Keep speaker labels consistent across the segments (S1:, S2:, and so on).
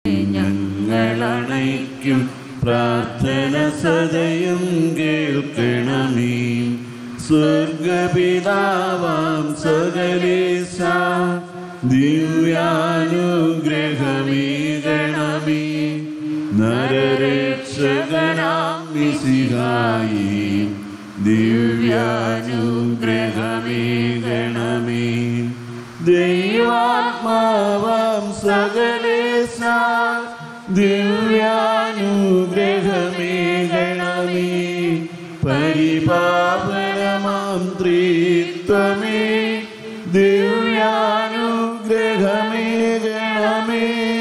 S1: ഞങ്ങളണയ്ക്കും പ്രാർത്ഥന സദയം കേൾക്കണമേ സ്വർഗപിതാവാം സകലേശ ദിവ്യാനുഗ്രഹമേ നരരക്ഷകനാം മിശിഹായി ദിവ്യാനുഗ്രഹമേ ഗണമേ ദൈവാത്മാവാം സകലേശ ദിവ്യാനുഗ്രഹമേ ഗണമേ പരിപാവനമാം ത്രിത്വമേ ദിവ്യാനുഗ്രഹമേ ഗണമേ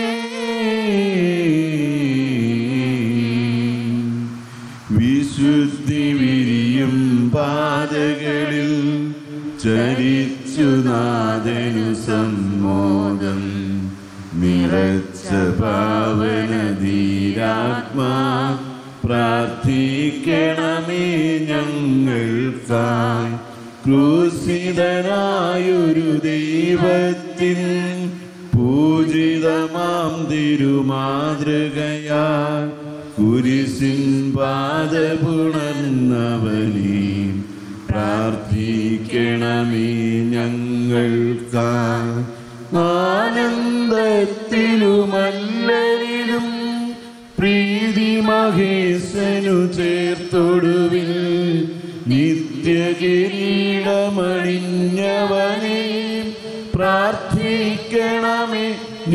S1: വിശുദ്ധി വിരിയും പാതകളിൽ ചരിച്ചു നാദനു സമ്മോദം നിറച്ച പാവനധീരാത്മാ പ്രാർത്ഥിക്കണമേ ഞങ്ങൾക്കായി ക്രൂശിതനായൊരു ദൈവത്തിൻ പൂജിതമാം തിരുമാതൃകയാൽ കുരിശിൻ പാദപുണർന്നവനീ പ്രാർത്ഥിക്കണമേ ഞങ്ങൾക്കായി ആനന്ദത്തിലുമല്ലരിലും പ്രീതി മഹേശനു ചേർത്തൊടുവിൽ നിത്യകിരീടമണിഞ്ഞവനെ പ്രാർത്ഥിക്കണമേ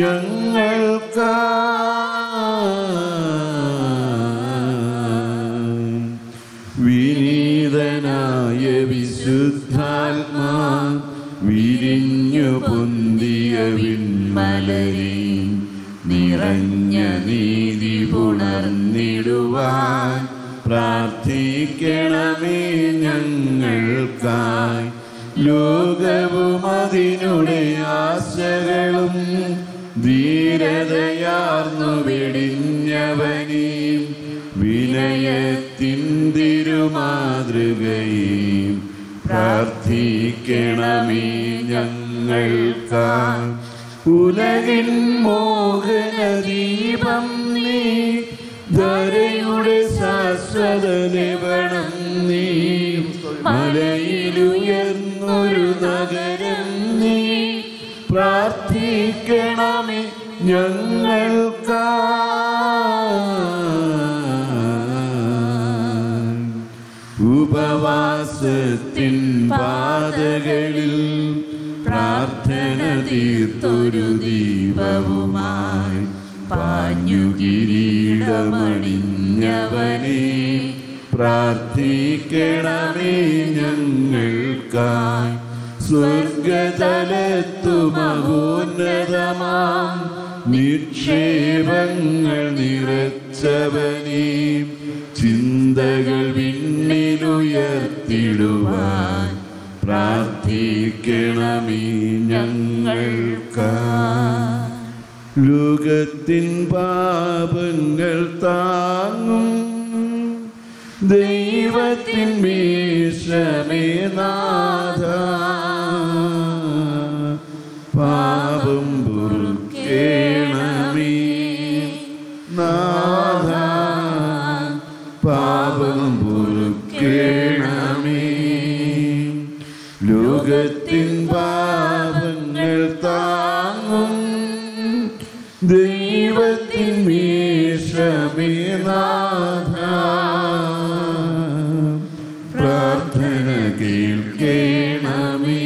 S1: ഞങ്ങൾക്കായി വിനീതനായ വിശുദ്ധാത്മാ വിരിഞ്ഞു പൊന്തിയ വിൺമലരി നിറഞ്ഞ നീതി പുണർന്നിടുവാൻ പ്രാർത്ഥിക്കണമേ ഞങ്ങൾക്കായി ലോകവും അതിനുടെ ആശകളും ധീരതയാർന്നു വെടിഞ്ഞവനെയും വിനയത്തിൻ തിരുമാതൃകയും പ്രാർത്ഥിക്കണമേ ഞങ്ങൾക്കായി ഉലകിൻ മോഹനദീപം നീ ധരയുടെ ശാശ്വത ലവണം നീ മലയിലുയർന്നൊരു നഗരം നീ പ്രാർത്ഥിക്കണമേ ഞങ്ങൾക്കായി ഉപവാസത്തിൻ പാതകളിൽ പ്രാർത്ഥന തീർത്തൊരു ദീപവുമായി പാഞ്ഞു കിരീടമണിഞ്ഞവനെ പ്രാർത്ഥിക്കണമേ ഞങ്ങൾക്കായി സ്വർഗതലത്തു മഹോന്നതമാം നിക്ഷേപങ്ങൾ നിറച്ചവനേ ചിന്തകൾ വിണ്ണിലുയർത്തിടുവാൻ പ്രാർത്ഥിക്കണമേ ഞങ്ങൾക്കായി ലോകത്തിൻ പാപങ്ങൾ താങ്ങും ദൈവത്തിൻ മീശമേ നാഥ പാപം പൊറുക്കേണമേ നാഥ പാപം പൊറുക്കേണമേ ലോകത്തിൻ പാപങ്ങൾ താങ്ങും ദൈവത്തിൻ മീശമേ നാഥ പ്രാർത്ഥന കേൾക്കേണമേ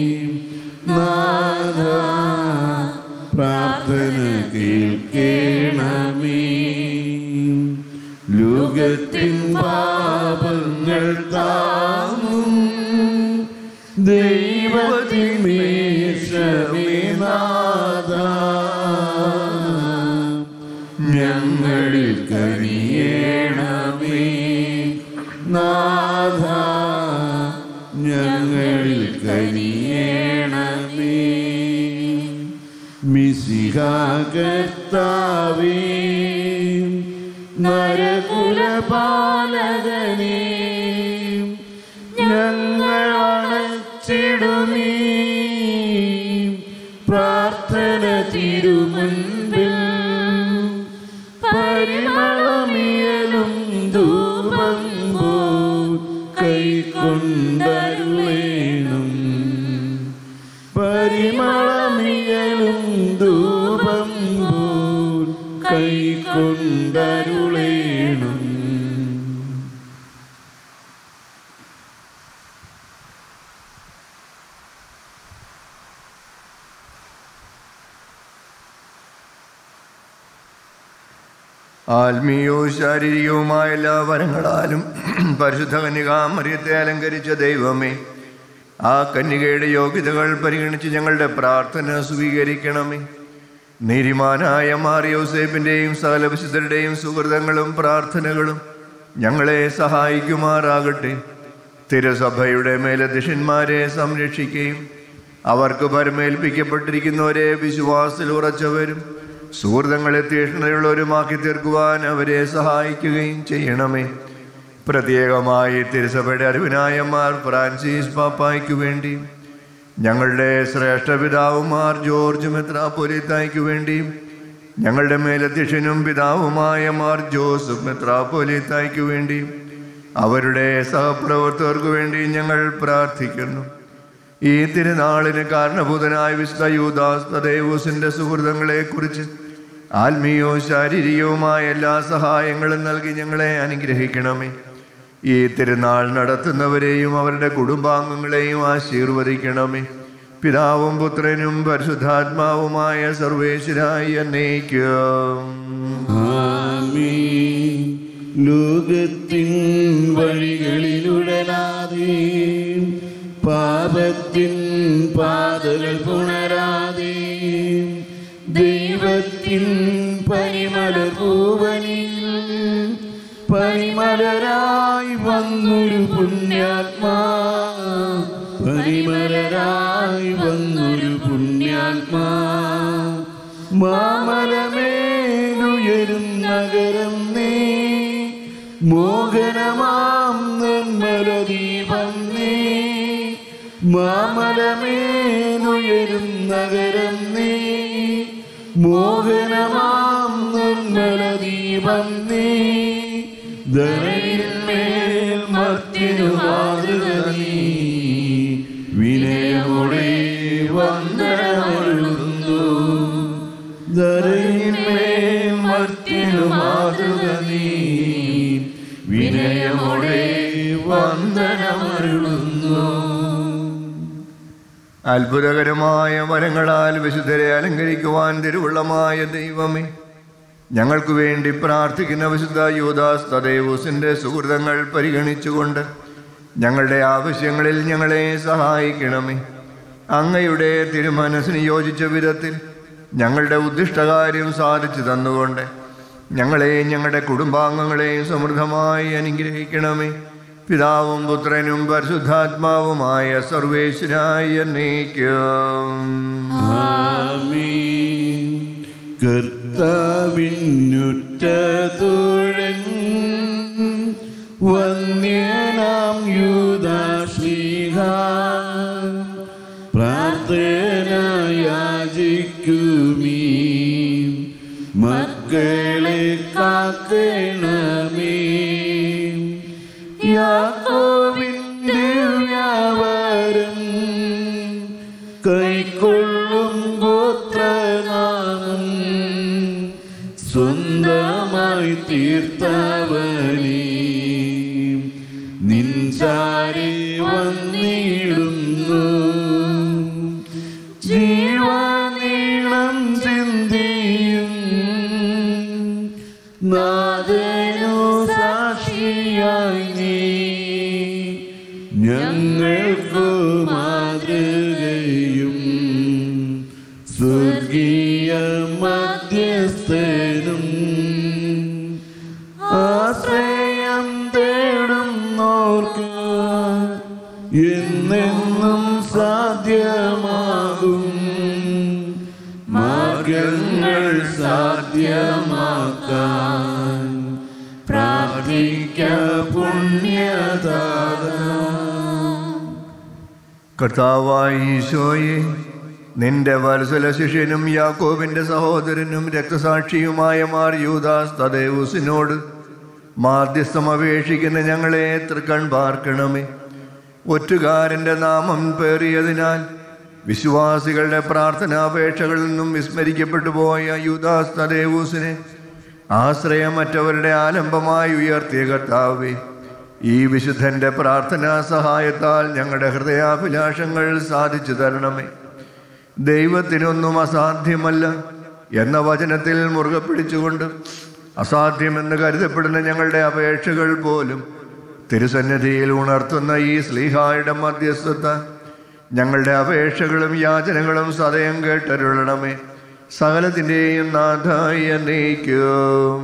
S1: നാഥ പ്രാർത്ഥന കേൾക്കേണമേ ലോകത്തിൻ പാപങ്ങൾ താങ്ങും ദൈവത്തിൻ മീശമേ നാഥ ഞങ്ങളിൽ കനിയേണമേ നാഥ ഞങ്ങളിൽ കനിയേണമേ മിശിഹാകർത്താവേ നരകുലപാലകനേ ഞങ്ങൾ അണച്ചിടുമീ പ്രാർത്ഥന തിരുമുൻപിൽ കൊണ്ടരുളേണം പരിമളമിയലും ധൂപം പോൽ കൈ കൊണ്ടരുളേണം
S2: ആത്മീയവും ശാരീരികവുമായ എല്ലാ വരങ്ങളാലും പരിശുദ്ധ കന്യകാമറിയത്തെ അലങ്കരിച്ച ദൈവമേ ആ കന്യകയുടെ യോഗ്യതകൾ പരിഗണിച്ച് ഞങ്ങളുടെ പ്രാർത്ഥന സ്വീകരിക്കണമേ നീതിമാനായ മാറിയോസേപ്പിൻ്റെയും സകല വിശുദ്ധരുടെയും സുഹൃതങ്ങളും പ്രാർത്ഥനകളും ഞങ്ങളെ സഹായിക്കുമാറാകട്ടെ തിരുസഭയുടെ മേലധ്യക്ഷന്മാരെ സംരക്ഷിക്കുകയും അവർക്ക് പരമേൽപ്പിക്കപ്പെട്ടിരിക്കുന്നവരെ വിശ്വാസത്തിൽ ഉറച്ചവരും സുഹൃതങ്ങളെ തീഷ്ണതയുള്ളവരുമാക്കി തീർക്കുവാൻ അവരെ സഹായിക്കുകയും ചെയ്യണമേ പ്രത്യേകമായി തിരുസഭയുടെ അറിവിനായമാർ ഫ്രാൻസിസ് പാപ്പായ്ക്ക് വേണ്ടി ഞങ്ങളുടെ ശ്രേഷ്ഠ പിതാവുമാർ ജോർജ് മെത്രാപ്പൊലിത്തായ്ക്ക് വേണ്ടിയും ഞങ്ങളുടെ മേലധ്യക്ഷനും പിതാവുമായ മാർ ജോസഫ് മെത്രാപ്പൊലിത്തായ്ക്ക് വേണ്ടിയും അവരുടെ സഹപ്രവർത്തകർക്ക് വേണ്ടി ഞങ്ങൾ പ്രാർത്ഥിക്കുന്നു ഈ തിരുനാളിന് കാരണഭൂതനായ വിശുദ്ധ യൂദാസ് തദേവൂസിന്റെ സുഹൃതങ്ങളെ കുറിച്ച് ആത്മീയവും ശാരീരികവുമായ എല്ലാ സഹായങ്ങളും നൽകി ഞങ്ങളെ അനുഗ്രഹിക്കണമേ ഈ തിരുനാൾ നടത്തുന്നവരെയും അവരുടെ കുടുംബാംഗങ്ങളെയും ആശീർവദിക്കണമേ പിതാവും പുത്രനും പരിശുദ്ധാത്മാവുമായ സർവേശ്വരായി എന്നേക്കും
S1: ആമീൻ. ലോകത്തിൻ വഴികളിലുടലാതെ പാപത്തിൻ പാതകൾ പുണരാതെ ദൈവത്തിൻ പരിമല പൂവനിൽ പരിമലരായി വന്നൊരു പുണ്യാത്മാ പരിമലരായി വന്നൊരു പുണ്യാത്മാ മാമലമേലുയരും നഗരം നീ മോഹനമാം നിർമ്മല ദീപം നീ മാമലമേലുയരും നഗരം നീ മോഹനമാം നിർമ്മല ദീപം നീ ധരണിന്മേൽ മത്തിനു മാതൃക നീ വിനയമോടെ വന്ദനമരുന്നു ധരണിന്മേൽ മത്തിനു മാതൃക നീ വിനയമോടെ വന്ദനമരുളുന്നു
S2: അത്ഭുതകരമായ വരങ്ങളാൽ വിശുദ്ധരെ അലങ്കരിക്കുവാൻ തിരുവുള്ളമായ ദൈവമേ ഞങ്ങൾക്ക് വേണ്ടി പ്രാർത്ഥിക്കുന്ന വിശുദ്ധ യൂദാസ് തദേവൂസിന്റെ സുഹൃതങ്ങൾ പരിഗണിച്ചുകൊണ്ട് ഞങ്ങളുടെ ആവശ്യങ്ങളിൽ ഞങ്ങളെ സഹായിക്കണമേ അങ്ങയുടെ തിരുമനസ്സിന് യോജിച്ച വിധത്തിൽ ഞങ്ങളുടെ ഉദ്ദിഷ്ടകാര്യം സാധിച്ചു തന്നുകൊണ്ട് ഞങ്ങളെയും ഞങ്ങളുടെ കുടുംബാംഗങ്ങളെയും സമൃദ്ധമായി അനുഗ്രഹിക്കണമേ പിതാവും പുത്രനും പരിശുദ്ധാത്മാവുമായ സർവേശ്വരായ എന്നേക്കും
S1: ആമീൻ. കർത്താവിനുറ്റതുഴൻ വന്യനാം യൂദാശ്ലീഹ പ്രാർത്ഥനയാചിക്കുമീ മക്കളെ കാക്കണമേ യാക്കോവിൻ്റെ വ്യാപാരം കൈക്കൊള്ളും ഗോത്രനാമം സ്വന്തമായി തീർത്തവനേ നിൻചാരി വന്നിടുന്നു ജീവനീളം ചിന്തിയും നാദനു സാക്ഷിയായി നീ ഞങ്ങൾക്കു മാതൃകയും സ്വർഗീയ മധ്യസ്ഥനും ആശ്രയം തേടുന്നോർക്ക് എന്നെന്നും സാധ്യമാകും മാർഗങ്ങൾ സാധ്യമാക്കാൻ പ്രാർത്ഥിക്ക പുണ്യദാത
S2: കർത്താവായി ഈശോയെ നിന്റെ വത്സല ശിഷ്യനും യാക്കോബിന്റെ സഹോദരനും രക്തസാക്ഷിയുമായ മാർ യൂദാസ് തദേവുസിനോട് മാധ്യസ്ഥം അപേക്ഷിക്കുന്ന ഞങ്ങളെ തൃക്കൺ പാർക്കണമേ ഒറ്റുകാരൻ്റെ നാമം പേറിയതിനാൽ വിശ്വാസികളുടെ പ്രാർത്ഥനാപേക്ഷകളിൽ നിന്നും വിസ്മരിക്കപ്പെട്ടു പോയ യുദാസ് തദേവൂസിനെ ആശ്രയമറ്റവരുടെ ആലംബമായി ഉയർത്തിയ കർത്താവേ ഈ വിശുദ്ധന്റെ പ്രാർത്ഥനാ സഹായത്താൽ ഞങ്ങളുടെ ഹൃദയാഭിലാഷങ്ങൾ സാധിച്ചു തരണമേ ദൈവത്തിനൊന്നും അസാധ്യമല്ല എന്ന വചനത്തിൽ മുറുകെ പിടിച്ചുകൊണ്ട് അസാധ്യമെന്ന് കരുതപ്പെടുന്ന ഞങ്ങളുടെ അപേക്ഷകൾ പോലും തിരുസന്നിധിയിൽ ഉണർത്തുന്ന ഈ സ്ലീഹായുടെ മധ്യസ്ഥത ഞങ്ങളുടെ അപേക്ഷകളും യാചനകളും സദയം കേട്ടരുളണമേ സകലത്തിൻ്റെയും നാഥായി എന്നേക്കും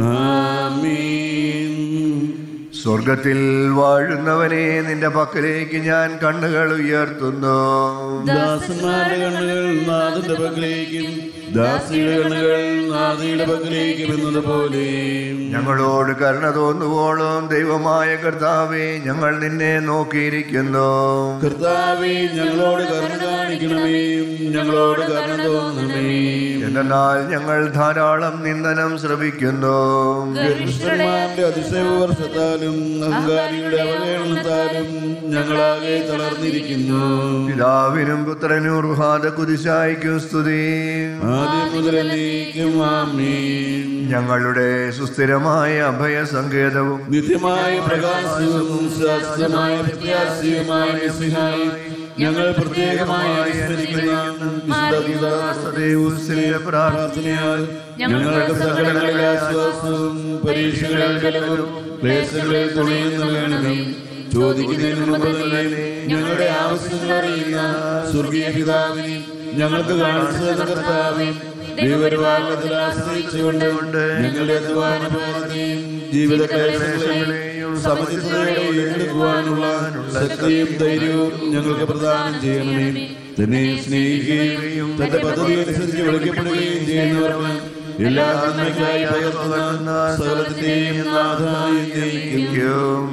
S1: ആമീൻ
S2: സ്വർഗത്തിൽ വാഴുന്നവനെ നിന്റെ പക്കലേക്ക് ഞാൻ കണ്ണുകൾ ഉയർത്തുന്നു
S1: ദാസന്മാരുടെ കണ്ണുകൾ നാഥന്റെ പക്കലേക്കും ദാസിയുടെ കണ്ണുകൾ നാഥയുടെ പക്കലേക്കും എന്നതുപോലെ
S2: ഞങ്ങളോട് കരുണ തോന്നുവോളം ദൈവമായ കർത്താവെ ഞങ്ങൾ നിന്നെ നോക്കിയിരിക്കുന്നു
S1: കർത്താവേ ഞങ്ങളോട് കരുണ കാണിക്കണമേ ഞങ്ങളോട് കരുണ തോന്നണമേ
S2: എന്നാൽ ഞങ്ങൾ ധാരാളം നിന്ദനം ശ്രമിക്കുന്നു
S1: ഗർഭിഷ്ഠന്മാരുടെ അതിശയവർഷത്താലും അഹങ്കാരിയുടെ അവഹേളനത്താലും ഞങ്ങളാകെ തളർന്നിരിക്കുന്നു
S2: പിതാവിനും പുത്രനും റുഹാദ കുതിശായിക്കും സ്തുതി
S1: ആദ്യം മുതൽ എന്നേക്കും ആമേൻ
S2: ഞങ്ങളുടെ സുസ്ഥിരമായ അഭയ സങ്കേതവും
S1: നിത്യമായ പ്രകാശവും ശാസ്ത്രമായ പ്രത്യാശയുമായ മെസ്സിഹായി ഞങ്ങൾ പ്രത്യേകമായി അനുസ്മരിക്കുന്ന വിശുദ്ധ ദൂതദാസ
S2: ദേവൂസിന്റെ പ്രാർത്ഥന
S1: പ്രാർത്ഥനയാൽ ഞങ്ങളുടെ സകലങ്ങളിൽ ആശ്വാസവും പരീക്ഷകളിൽ ബലവും ക്ലേശങ്ങളിൽ തുണയും നൽകണമേ ചോദിക്കുന്നതിന് മുമ്പ് തന്നെ ഞങ്ങളുടെ ആവശ്യങ്ങൾ അറിയുന്ന സ്വർഗീയ പിതാവിനെ ഞങ്ങൾക്ക് കാണിച്ചു തന്ന കർത്താവെ ദൈവപരിപാലനത്തിൽ ആശ്രയിച്ചുകൊണ്ട് ഞങ്ങളുടെ അധ്വാന ഭാരത്തെയും ജീവിത ക്ലേശങ്ങളെയും സമചിത്തതയോടെ ഏറ്റെടുക്കുവാനുള്ള ശക്തിയും ധൈര്യവും ഞങ്ങൾക്ക് പ്രദാനം ചെയ്യണമേ തന്നെ സ്നേഹിക്കുകയും തന്റെ പദ്ധതി അനുസരിച്ച് വിളിക്കപ്പെടുകയും ചെയ്യുന്നവർക്ക് എല്ലാ നന്മയ്ക്കായി പകർത്തുന്ന സകലത്തിന്റെയും നാഥായി എന്നേക്കും.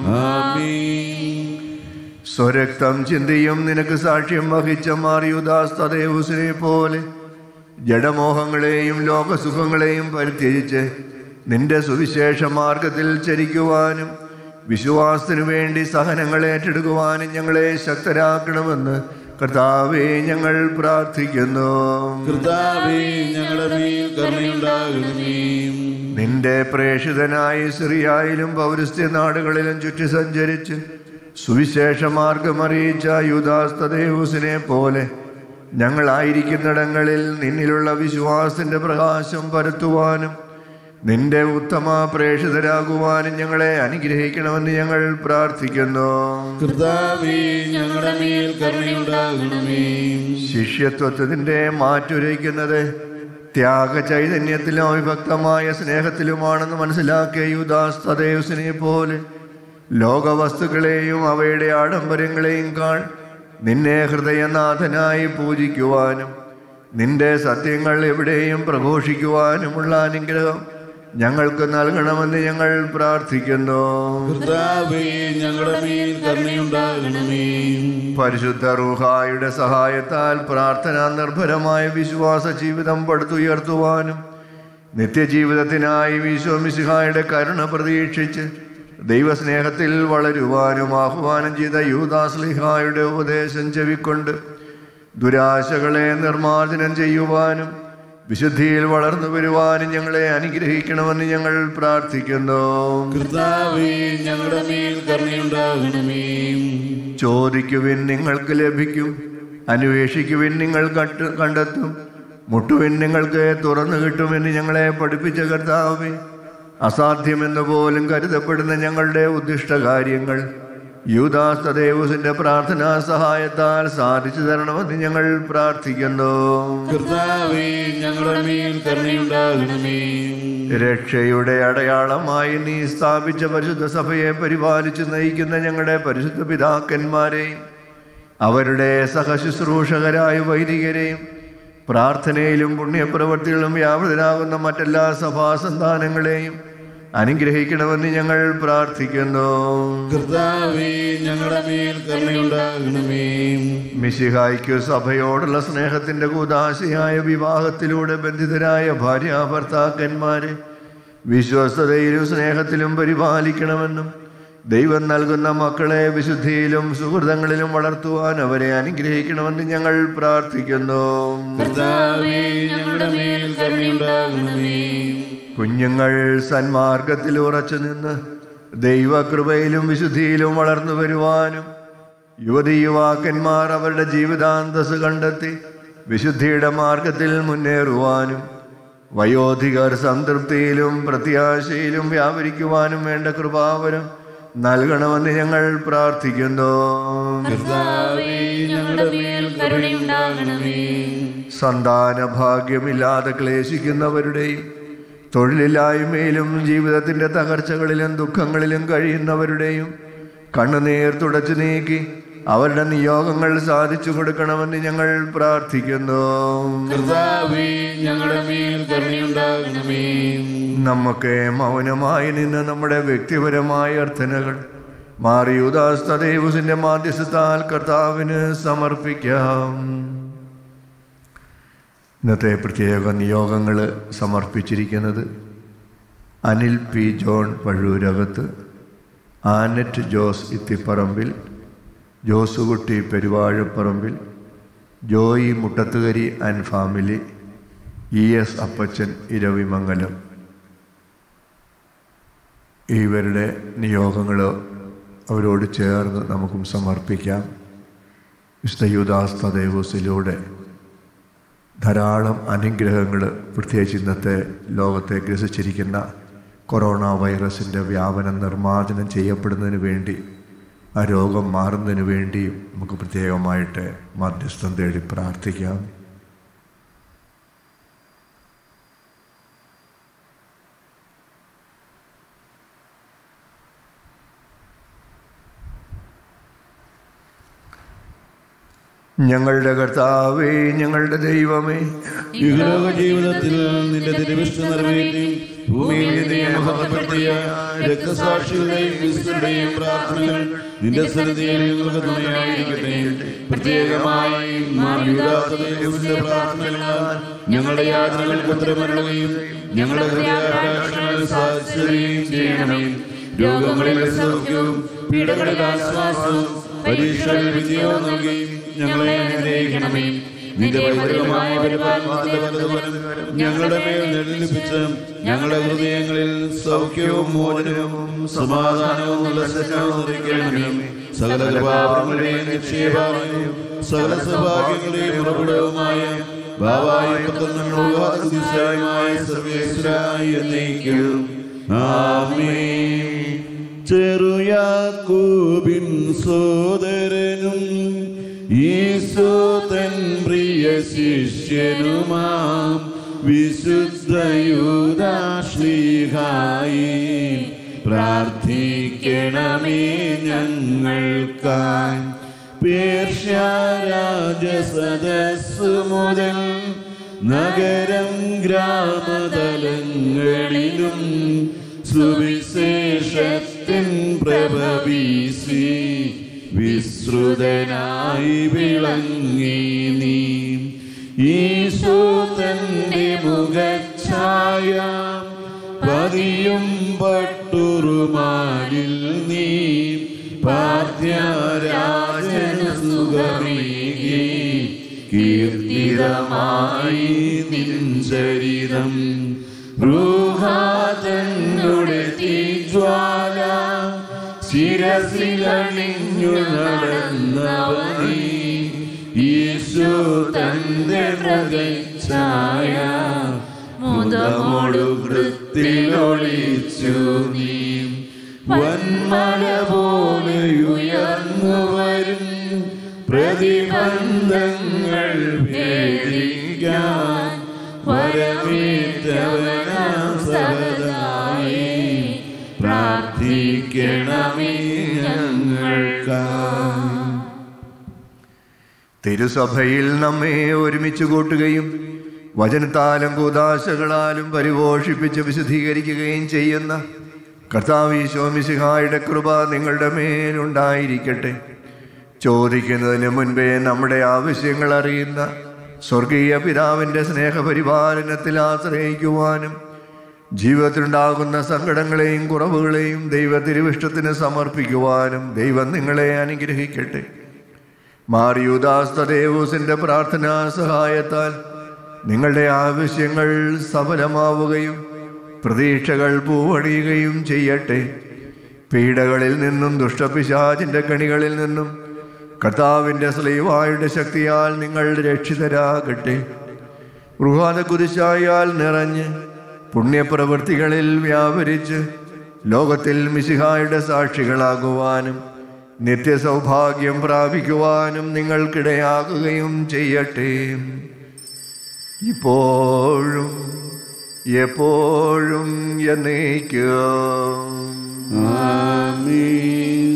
S1: ആമീൻ
S2: സ്വരക്തം ചിന്തയും നിനക്ക് സാക്ഷ്യം വഹിച്ച മാറിയുദാസ് തദേവുസിനെ പോലെ ജഡമോഹങ്ങളെയും ലോകസുഖങ്ങളെയും പരിത്യജിച്ച് നിന്റെ സുവിശേഷ മാർഗത്തിൽ ചരിക്കുവാനും വിശ്വാസത്തിനു വേണ്ടി സഹനങ്ങൾ ഏറ്റെടുക്കുവാനും ഞങ്ങളെ ശക്തരാക്കണമെന്ന് കർത്താവെ ഞങ്ങൾ പ്രാർത്ഥിക്കുന്നു
S1: കർത്താവേ ഞങ്ങളുടെ മേൽ കരുണയുണ്ടാകണമേ
S2: നിന്റെ പ്രേഷിതനായി സിറിയായിലും പൗരസ്ത്യ നാടുകളിലും ചുറ്റി സഞ്ചരിച്ച് സുവിശേഷ മാർഗം അറിയിച്ച യുദാസ്തദേവൂസിനെ പോലെ ഞങ്ങളായിരിക്കുന്നിടങ്ങളിൽ നിന്നിലുള്ള വിശ്വാസത്തിന്റെ പ്രകാശം പരത്തുവാനും നിന്റെ ഉത്തമ പ്രേഷിതരാകുവാനും ഞങ്ങളെ അനുഗ്രഹിക്കണമെന്ന് ഞങ്ങൾ പ്രാർത്ഥിക്കുന്നു
S1: കർത്താവേ ഞങ്ങളുടെ മേൽ കരുണയുണ്ടാകണമേ
S2: ശിഷ്യത്വത്തിന്റെ മാറ്റുരയ്ക്കുന്നത് ത്യാഗ ചൈതന്യത്തിലും അവിഭക്തമായ സ്നേഹത്തിലുമാണെന്ന് മനസ്സിലാക്കിയ യുദാസ് തദേവസിനെ പോലെ ലോകവസ്തുക്കളെയും അവയുടെ ആഡംബരങ്ങളെയും കാൾ നിന്നെ ഹൃദയനാഥനായി പൂജിക്കുവാനും നിന്റെ സത്യങ്ങൾ എവിടെയും പ്രഘോഷിക്കുവാനുമുള്ള അനുഗ്രഹം ഞങ്ങൾക്ക് നൽകണമെന്ന് ഞങ്ങൾ പ്രാർത്ഥിക്കുന്നു
S1: കർത്താവേ ഞങ്ങളുടെ മേൽ കരുണയുണ്ടാകണമേ
S2: പരിശുദ്ധ റൂഹായുടെ സഹായത്താൽ പ്രാർത്ഥനാ നിർഭരമായ വിശ്വാസ ജീവിതം പടുത്തുയർത്തുവാനും നിത്യജീവിതത്തിനായി വിശ്വമിസിഹായുടെ കരുണ പ്രതീക്ഷിച്ച് ദൈവസ്നേഹത്തിൽ വളരുവാനും ആഹ്വാനം ചെയ്ത യൂദാസ്ലിഹായുടെ ഉപദേശം ചെവിക്കൊണ്ട് ദുരാശകളെ നിർമ്മാർജ്ജനം ചെയ്യുവാനും വിശുദ്ധിയിൽ വളർന്നു വരുവാനും ഞങ്ങളെ അനുഗ്രഹിക്കണമെന്ന് ഞങ്ങൾ പ്രാർത്ഥിക്കുന്നു
S1: കർത്താവേ ഞങ്ങളുടെ മേൽ കരുണയുണ്ടാകണമേ
S2: ചോദിക്കുവിൻ നിങ്ങൾക്ക് ലഭിക്കും അന്വേഷിക്കുവിൻ നിങ്ങൾ കട്ട് കണ്ടെത്തും മുട്ടുവിൻ നിങ്ങൾക്ക് തുറന്നു കിട്ടുമെന്ന് ഞങ്ങളെ പഠിപ്പിച്ച കർത്താവേ അസാധ്യമെന്ന് പോലും കരുതപ്പെടുന്ന ഞങ്ങളുടെ ഉദ്ദിഷ്ട കാര്യങ്ങൾ യൂദാസ് തദേവുസിന്റെ പ്രാർത്ഥനാ സഹായത്താൽ സാധിച്ചു തരണമെന്ന് ഞങ്ങൾ പ്രാർത്ഥിക്കുന്നു
S1: കർത്താവേ ഞങ്ങളുടെ മേൽ കരുണയുണ്ടാകണമേ
S2: രക്ഷയുടെ അടയാളമായി നീ സ്ഥാപിച്ച പരിശുദ്ധ സഭയെ പരിപാലിച്ചു നയിക്കുന്ന ഞങ്ങളുടെ പരിശുദ്ധ പിതാക്കന്മാരെയും അവരുടെ സഹശുശ്രൂഷകരായ വൈദികരെയും പ്രാർത്ഥനയിലും പുണ്യപ്രവൃത്തികളിലും വ്യാപൃതരാകുന്ന മറ്റെല്ലാ സഭാസന്താനങ്ങളെയും അനുഗ്രഹിക്കണമെന്ന് ഞങ്ങൾ പ്രാർത്ഥിക്കുന്നു
S1: കർത്താവേ ഞങ്ങളുടെ മേൽ കരുണയുണ്ടാകണമേ
S2: മിശിഹായ്ക്കു സഭയോടുള്ള സ്നേഹത്തിന്റെ കൂതാശയായ വിവാഹത്തിലൂടെ ബന്ധിതരായ ഭാര്യ ഭർത്താക്കന്മാരെ വിശ്വസ്തതയിലും സ്നേഹത്തിലും പരിപാലിക്കണമെന്നും ദൈവം നൽകുന്ന മക്കളെ വിശുദ്ധിയിലും സുഹൃതങ്ങളിലും വളർത്തുവാൻ അവരെ അനുഗ്രഹിക്കണമെന്ന് ഞങ്ങൾ പ്രാർത്ഥിക്കുന്നു
S1: കർത്താവേ ഞങ്ങളുടെ മേൽ കരുണയുണ്ടാകണമേ
S2: കുഞ്ഞുങ്ങൾ സന്മാർഗത്തിൽ ഉറച്ചു നിന്ന് ദൈവകൃപയിലും വിശുദ്ധിയിലും വളർന്നു വരുവാനും യുവതി യുവാക്കന്മാർ അവരുടെ ജീവിതാന്തസ് കണ്ടെത്തി വിശുദ്ധിയുടെ മാർഗത്തിൽ മുന്നേറുവാനും വയോധികർ സംതൃപ്തിയിലും പ്രത്യാശയിലും വ്യാപരിക്കുവാനും വേണ്ട കൃപാവരം നൽകണമെന്ന് ഞങ്ങൾ പ്രാർത്ഥിക്കുന്നു
S1: കർത്താവേ ഞങ്ങളുടെ മേൽ കരുണയുണ്ടാകണമേ
S2: സന്താന ഭാഗ്യമില്ലാതെ ക്ലേശിക്കുന്നവരുടെയും തൊഴിലില്ലായ്മയിലും ജീവിതത്തിന്റെ തകർച്ചകളിലും ദുഃഖങ്ങളിലും കഴിയുന്നവരുടെയും കണ്ണുനീർ തുടച്ചു നീക്കി അവരുടെ നിയോഗങ്ങൾ സാധിച്ചു കൊടുക്കണമെന്ന് ഞങ്ങൾ പ്രാർത്ഥിക്കുന്നു
S1: കർത്താവേ ഞങ്ങളുടെ മേൽ കരുണയുണ്ടാകണമേ
S2: നമുക്ക് മൗനമായി നിന്ന് നമ്മുടെ വ്യക്തിപരമായ അർത്ഥനകൾ മാറിയുദാസ്തദേവുസിന്റെ മാധ്യസ്ഥത്താൽ കർത്താവിന് സമർപ്പിക്കാം ഇന്നത്തെ പ്രത്യേക നിയോഗങ്ങൾ സമർപ്പിച്ചിരിക്കുന്നത് Anil P John Pazhoorakathu Annette Jose Ithipparambil Josukutty Peruvazhaparambil Joy Muttathukari and family E S Appachan Iravimangalam ഇവരുടെ നിയോഗങ്ങൾ അവരോട് ചേർന്ന് നമുക്കും സമർപ്പിക്കാം വിശുദ്ധ യുദാസ്ത ദേവസിലൂടെ ധാരാളം അനുഗ്രഹങ്ങൾ പ്രത്യേകിച്ച് ഇന്നത്തെ ലോകത്തെ ഗ്രസിച്ചിരിക്കുന്ന കൊറോണ വൈറസിൻ്റെ വ്യാപനം നിർമ്മാർജ്ജനം ചെയ്യപ്പെടുന്നതിന് വേണ്ടി ആ രോഗം മാറുന്നതിന് വേണ്ടിയും നമുക്ക് പ്രത്യേകമായിട്ട് മധ്യസ്ഥം തേടി പ്രാർത്ഥിക്കാം ഞങ്ങളുടെ കർത്താവേ ഞങ്ങളുടെ ദൈവമേ
S1: യുഗലോക ജീവിതത്തിൽ നിന്റെ തിരുവിഷ്ണു നിറവേറ്റി ഭൂമിയിൽ നിന്നെ മഹത്വപ്പെടുത്തിയ രക്തസാക്ഷികളുടെയും വിശുദ്ധരുടെയും പ്രാർത്ഥനകൾ നിന്റെ സന്നിധിയിൽ ഞങ്ങൾക്ക് തുണയായിരിക്കട്ടെ പ്രത്യേകമായി മാനവികാസത്തിന്റെ പ്രാർത്ഥനകളാൽ ഞങ്ങളുടെ യാത്രകൾക്ക് ഉത്തരമരുളുകയും ഞങ്ങളുടെ ഹൃദയാഭിലാഷങ്ങൾ സാധിക്കുകയും ചെയ്യണമേ രോഗങ്ങളിൽ സൗഖ്യവും പീഡകളിൽ ആശ്വാസവും പരീക്ഷയിൽ വിജയവും നൽകുകയും ഞങ്ങളെ അനുഗ്രഹിക്കണമേ നിന്റെ പൈതൃകമായ പരിപാലനത്തിന്റെ വലതുവരം ഞങ്ങളുടെ മേൽ നിഴലിപ്പിച്ച് ഞങ്ങളുടെ ഹൃദയങ്ങളിൽ സൗഖ്യവും മോചനവും സമാധാനവും ഉല്ലസനവും നിറയ്ക്കണമേ സകല കൃപാപങ്ങളുടെയും നിക്ഷേപമായും സകല സൗഭാഗ്യങ്ങളുടെയും ഉറവിടവുമായ ബാബായ പുത്രനുമായ സർവേശ്വരായി എന്നേക്കും ആമേൻ ചെറുയാക്കൂബിൻ സോദരനും ഈശോ തൻ പ്രിയ ശിഷ്യനുമാം വിശുദ്ധയൂതാശ്ലീഹായി പ്രാർത്ഥിക്കണമേ ഞങ്ങൾക്കായി പേർഷ്യാരാജസദസ് മുതൽ നഗരം ഗ്രാമതലങ്ങളിലും സുവിശേഷത്തിൻ പ്രഭവീസി വിശ്രുതനായി വിളങ്ങി നീ ഈശോ തന്റെ മുഖഛായ പതിയും പട്ടുറുമാലിൽ നീ പാദ്യരാജന സുഖമേകി കീർത്തിതമായി നിഞ്ചരിതം ൃഹാതന്നുടെ തീജ്വാല ശിരസിലണിഞ്ഞു നടന്നവനീ ഈശോ തന്റെ പ്രകച്ചായ മുതമൊടു വൃത്തിലൊളിച്ചു നീ വന്മല പോലെ ഉയർന്നു വരും പ്രതിബന്ധങ്ങൾ ഭേദിക്കാൻ വരവേറ്റവനാം സഹതായി പ്രാർത്ഥിക്കണമേ ഞങ്ങൾക്കായി
S2: തിരുസഭയിൽ നമ്മെ ഒരുമിച്ച് കൂട്ടുകയും വചനത്താലും കൂതാശകളാലും പരിപോഷിപ്പിച്ച് വിശദീകരിക്കുകയും ചെയ്യുന്ന കർത്താവീശോമിസിഹായുടെ കൃപ നിങ്ങളുടെ മേലുണ്ടായിരിക്കട്ടെ ചോദിക്കുന്നതിന് മുൻപേ നമ്മുടെ ആവശ്യങ്ങൾ അറിയുന്ന സ്വർഗീയ പിതാവിൻ്റെ സ്നേഹപരിപാലനത്തിൽ ആശ്രയിക്കുവാനും ജീവിതത്തിലുണ്ടാകുന്ന സങ്കടങ്ങളെയും കുറവുകളെയും ദൈവത്തിരുവിഷ്ടത്തിന് സമർപ്പിക്കുവാനും ദൈവം നിങ്ങളെ അനുഗ്രഹിക്കട്ടെ മാറിയുദാസ്തദേവൂസിന്റെ പ്രാർത്ഥനാ സഹായത്താൽ നിങ്ങളുടെ ആവശ്യങ്ങൾ സഫലമാവുകയും പ്രതീക്ഷകൾ പൂവണിയുകയും ചെയ്യട്ടെ പീഡകളിൽ നിന്നും ദുഷ്ടപിശാചിന്റെ കണികളിൽ നിന്നും കർത്താവിൻ്റെ സ്ലീവായുടെ ശക്തിയാൽ നിങ്ങൾ രക്ഷിതരാകട്ടെ റുഹാന കുരിശായാൽ നിറഞ്ഞ് പുണ്യപ്രവൃത്തികളിൽ വ്യാപരിച്ച് ലോകത്തിൽ മിശിഹായുടെ സാക്ഷികളാകുവാനും നിത്യസൗഭാഗ്യം പ്രാപിക്കുവാനും നിങ്ങൾക്കിടയാകുകയും ചെയ്യട്ടെ ഇപ്പോഴും എപ്പോഴും എന്നേക്കും
S1: ആമേൻ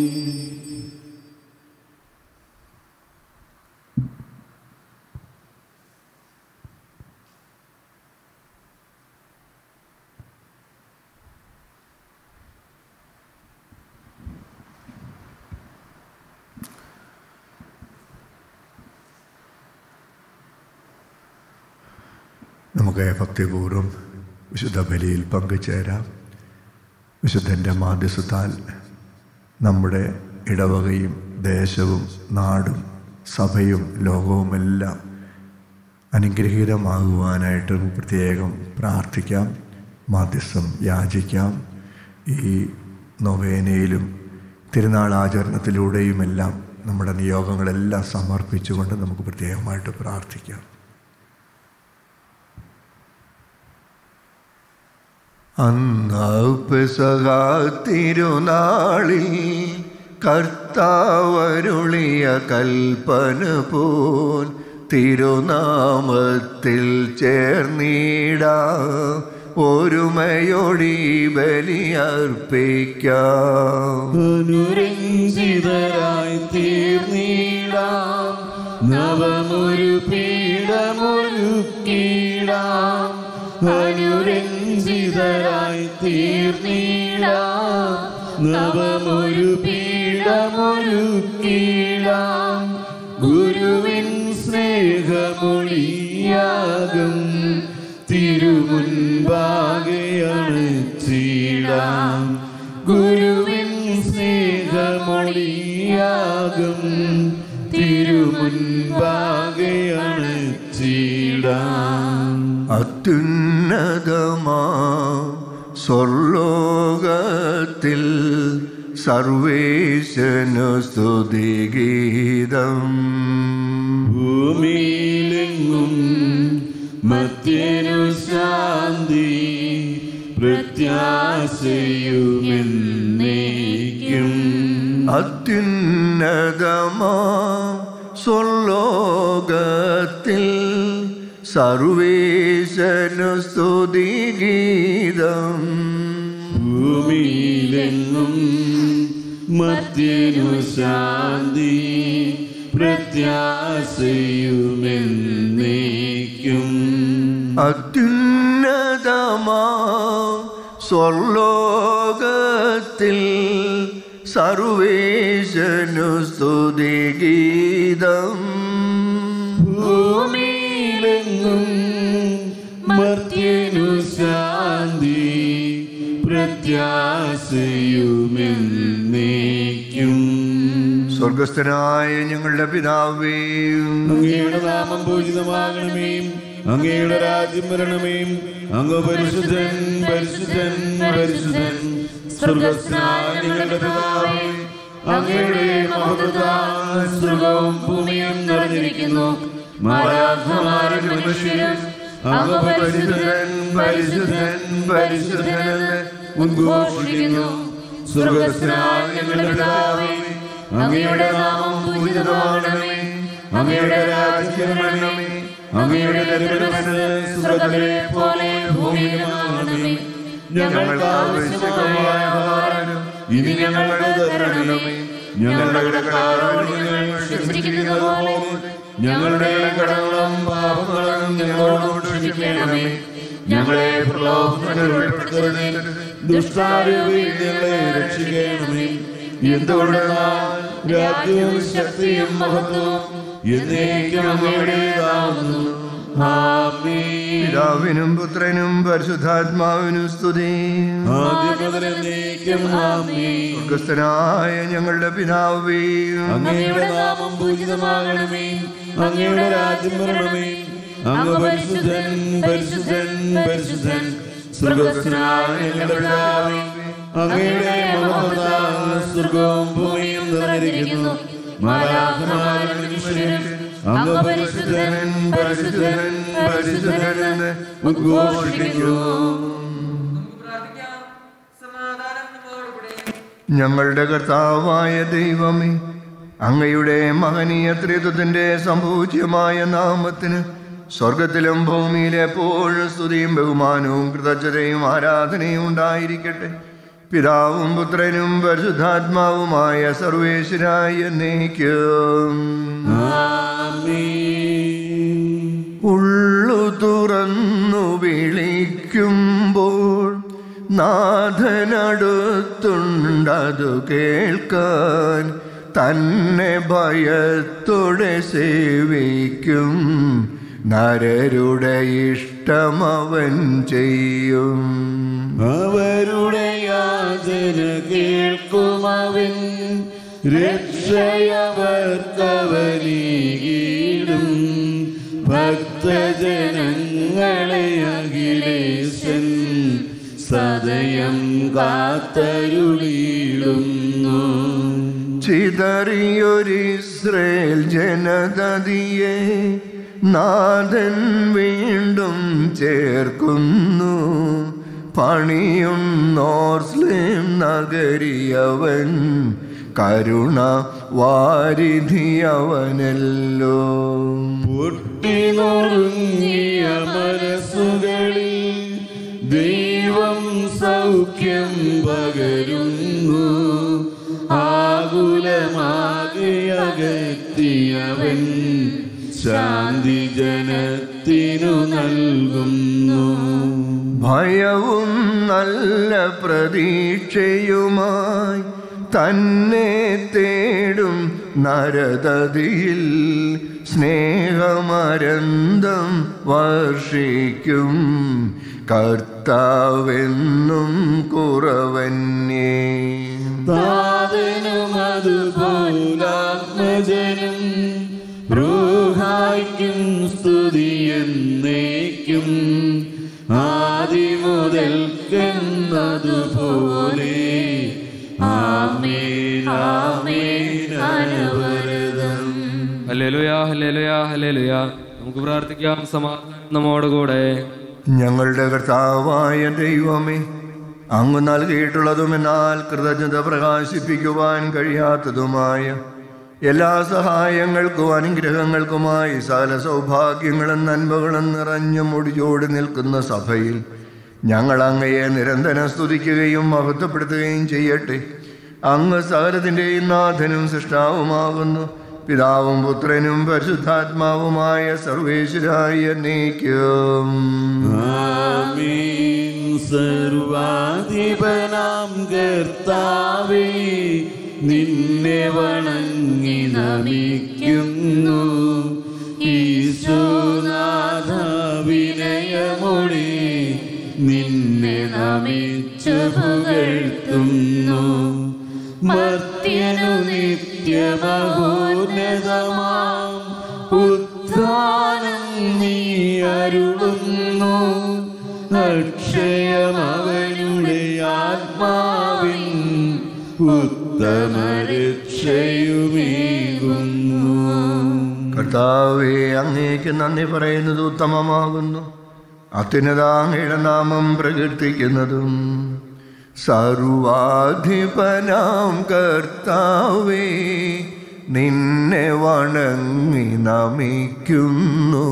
S2: നമുക്ക് ഭക്തിപൂർവ്വം വിശുദ്ധ ബലിയിൽ പങ്കുചേരാം വിശുദ്ധൻ്റെ മാധ്യസ്ഥത്താൽ നമ്മുടെ ഇടവകയും ദേശവും നാടും സഭയും ലോകവുമെല്ലാം അനുഗ്രഹീതമാകുവാനായിട്ട് പ്രത്യേകം പ്രാർത്ഥിക്കാം മാധ്യസ്ഥം യാചിക്കാം ഈ നൊവേനയിലും തിരുനാൾ ആചരണത്തിലൂടെയുമെല്ലാം നമ്മുടെ നിയോഗങ്ങളെല്ലാം സമർപ്പിച്ചുകൊണ്ട് നമുക്ക് പ്രത്യേകമായിട്ട് പ്രാർത്ഥിക്കാം അന്നൗപസഹ തിരുനാളിൽ കർത്താവരുളിയ കൽപ്പന പോൽ തിരുനാമത്തിൽ ചേർന്നിട ഒരുമയൊടി ബലിയർപ്പിക്കാം
S1: അനുരഞ്ജിതരായി തീർന്നീടാം നവമൊരു പീഠമൊരുക്കീടാം അനുരഞ്ജിതരായി തീർന്നീടാം നവമൊരു പീഠമൊരുക്കീടാം ഗുരുവിൻ സ്നേഹമൊഴിയാകും തിരുമുൻപാകെ അണച്ചിടാം ഗുരുവിൻ സ്നേഹമൊഴിയാകും തിരുമുൻപാകെ അണച്ചിടാം
S2: അത്യുന്നതമാ സ്വർലോകത്തിൽ സർവേശനു സ്തുതിഗീതം
S1: ഭൂമിയിലെങ്ങും മധ്യനു ശാന്തി പ്രത്യാശയുമെന്നേക്കും
S2: അത്യുന്നതമാ സ്വർലോകത്തിൽ സർവേശനു സ്തുതിഗീതം
S1: ഭൂമിയിലെങ്ങും മധ്യനു ശാന്തി പ്രത്യാശയുമെന്നേക്കും
S2: അത്യുന്നതമാ സ്വർലോകത്തിൽ സർവേശനു സ്തുതിഗീതം
S1: ഭൂമിയിലെങ്ങും മർത്യനു ശാന്തി പ്രത്യാശയുമെന്നേക്കും
S2: സ്വർഗസ്ഥനായ ഞങ്ങളുടെ പിതാവേ
S1: അങ്ങയുടെ നാമം പൂജിതമാകണമേ അങ്ങയുടെ രാജ്യം വരണമേ അങ്ങ് പരിശുദ്ധൻ പരിശുദ്ധൻ പരിശുദ്ധൻ സ്വർഗസ്നായ ഞങ്ങളുടെ പിതാവേ അങ്ങയുടെ മഹത്വത്താൽ സ്വർഗവും ഭൂമിയും നിറഞ്ഞിരിക്കുന്നു മാരാധമാരും മനുഷ്യരും അങ്ങ് പരിശുദ്ധൻ പരിശുദ്ധൻ പരിശുദ്ധൻ എന്ന് ഉദ്ഘോഷിക്കുന്നു സ്വർഗസ്നായ ഞങ്ങളുടെ പിതാവേ അങ്ങയുടെ നാമം പൂജിതമാകണമേ അങ്ങയുടെ രാജ്യം വരണമേ അങ്ങയുടെ ദരിദ്രമനസ് സ്വർഗ്ഗത്തിലെ പോലെ ഭൂമിയിലുമാകണമേ ഞങ്ങൾക്ക് ആവശ്യമായ ആഹാരം ഇനി ഞങ്ങളുടെ തരണമേ ഞങ്ങളുടെ കടക്കാരോട് ഞങ്ങൾ ക്ഷമിച്ചിരിക്കുന്നത് പോലെ ഞങ്ങളുടെ കടങ്ങളും പാപങ്ങളും ഞങ്ങളോട് ക്ഷമിക്കണമേ ഞങ്ങളെ പ്രലോഭനത്തിൽ ഉൾപ്പെടുത്തരുതേ ദുഷ്ടാരൂപിയിൽ ഞങ്ങളെ രക്ഷിക്കണമേ എന്തുകൊണ്ടെന്നാൽ രാജ്യവും ശക്തിയും മഹത്വവും എന്നേക്കും അങ്ങയുടേതാവുന്നു ആമേൻ
S2: പിതാവിനും പുത്രനും പരിശുദ്ധാത്മാവിനും സ്തുതി
S1: ആദ്യം മുതൽ എന്നേക്കും ആമേൻ
S2: സ്വർഗസ്ഥനായ ഞങ്ങളുടെ പിതാവേ
S1: അങ്ങയുടെ നാമം പൂജിതമാകണമേ അങ്ങയുടെ രാജ്യം വരണമേ അങ്ങ് പരിശുദ്ധൻ പരിശുദ്ധൻ പരിശുദ്ധൻ സ്വർഗസ്നായ ഞങ്ങളുടെ പിതാവേ അങ്ങയുടെ മഹത്വത്താൽ സ്വർഗവും ഭൂമിയും നിറഞ്ഞിരിക്കുന്നു മാലാഖമാരുടെ മനുഷ്യൻ അങ്ങ് പരിശുദ്ധൻ പരിശുദ്ധൻ പരിശുദ്ധൻ എന്ന് ഉദ്ഘോഷിക്കുന്നു
S3: പ്രാർത്ഥിക്കാം സമാധാനം നമ്മോടുകൂടെ
S2: ഞങ്ങളുടെ കർത്താവായ ദൈവമേ അങ്ങയുടെ മഹനീയ ത്രിത്വത്തിന്റെ സംഭൂജ്യമായ നാമത്തിന് സ്വർഗത്തിലും ഭൂമിയിലെ എപ്പോഴും സ്തുതിയും ബഹുമാനവും കൃതജ്ഞതയും ആരാധനയും ഉണ്ടായിരിക്കട്ടെ പിതാവും പുത്രനും പരിശുദ്ധാത്മാവുമായ സർവേശ്വരായ എന്നേക്കും
S1: ആമേൻ
S2: ഉള്ളു തുറന്നു വിളിക്കുമ്പോൾ നാഥനടുത്തുണ്ടതു കേൾക്കാൻ തന്നെ ഭയത്തോടെ സേവിക്കും നരരുടെ ഇഷ്ടമവൻ ചെയ്യും
S1: അവരുടെ യാചന കേൾക്കുമവൻ രക്ഷയവർക്കവനീടും ഭക്തജനങ്ങളെ അഖിലേശൻ സദയം കാത്തരുളിയിടുന്നു
S2: ചിതറിയൊരിസ്രേൽ ജനതതിയെ നാഥൻ വീണ്ടും ചേർക്കുന്നു പണിയുന്നോർസ്ലേം നഗരിയവൻ കരുണ വാരിധിയവനല്ലോ
S1: പൊട്ടിനുറുങ്ങിയ മനസ്സുകളിൽ ദൈവം സൗഖ്യം പകരുന്നു ആകുലമാകെ അകറ്റിയവൻ ശാന്തി ജനത്തിനു നൽകുന്നു
S2: ഭയവും നല്ല പ്രതീക്ഷയുമായി തന്നെ തേടും നരതതിയിൽ സ്നേഹമരന്തം വർഷിക്കും കർത്താവെന്നും കുറവന്യേ
S1: താതനും അതുപോലാത്മജനും റൂഹായ്ക്കും സ്തുതിയെന്നേക്കും ആദിമുതൽക്കെന്നതുപോലെ ആമേൻ ആമേൻ അനവരതം
S4: ഹല്ലേലൂയ ഹല്ലേലൂയ ഹല്ലേലൂയ നമുക്ക് പ്രാർത്ഥിക്കാം സമാധാനം നമ്മോടുകൂടെ
S2: ഞങ്ങളുടെ കർത്താവായ ദൈവമേ അങ്ങ് നൽകിയിട്ടുള്ളതും എന്നാൽ കൃതജ്ഞത പ്രകാശിപ്പിക്കുവാൻ കഴിയാത്തതുമായ എല്ലാ സഹായങ്ങൾക്കും അനുഗ്രഹങ്ങൾക്കുമായി സകല സൗഭാഗ്യങ്ങളും നന്മകളും നിറഞ്ഞു മുടിചോടി നിൽക്കുന്ന സഭയിൽ ഞങ്ങൾ അങ്ങയെ നിരന്തരം സ്തുതിക്കുകയും മഹത്വപ്പെടുത്തുകയും ചെയ്യട്ടെ അങ്ങ് സകലത്തിൻ്റെയും നാഥനും സൃഷ്ടാവുമാകുന്നു പിതാവും പുത്രനും പരിശുദ്ധാത്മാവുമായ സർവേശ്വരായ നീക്കും
S1: ആമീൻ സർവാധിപനാം കർത്താവേ നിന്നെ വണങ്ങി നമിക്കുന്നു ഈശോനാഥ വിനയമൊഴി നിന്നെ നമിച്ചു പുകഴ്ത്തുന്നു മർത്യനു നിത്യമഹോന്നതമാം ഉത്ഥാനം നീ അരുളുന്നു അക്ഷയമവനുടെ ആത്മാവിൻ ഉത്തമരക്ഷയുമേകുന്നു
S2: കർത്താവെ അങ്ങേക്ക് നന്ദി പറയുന്നത് ഉത്തമമാകുന്നു അത്യുന്നതാങ്ങയുടെ നാമം പ്രകീർത്തിക്കുന്നതും സർവാധിപനാം കർത്താവേ നിന്നെ വണങ്ങി നമിക്കുന്നു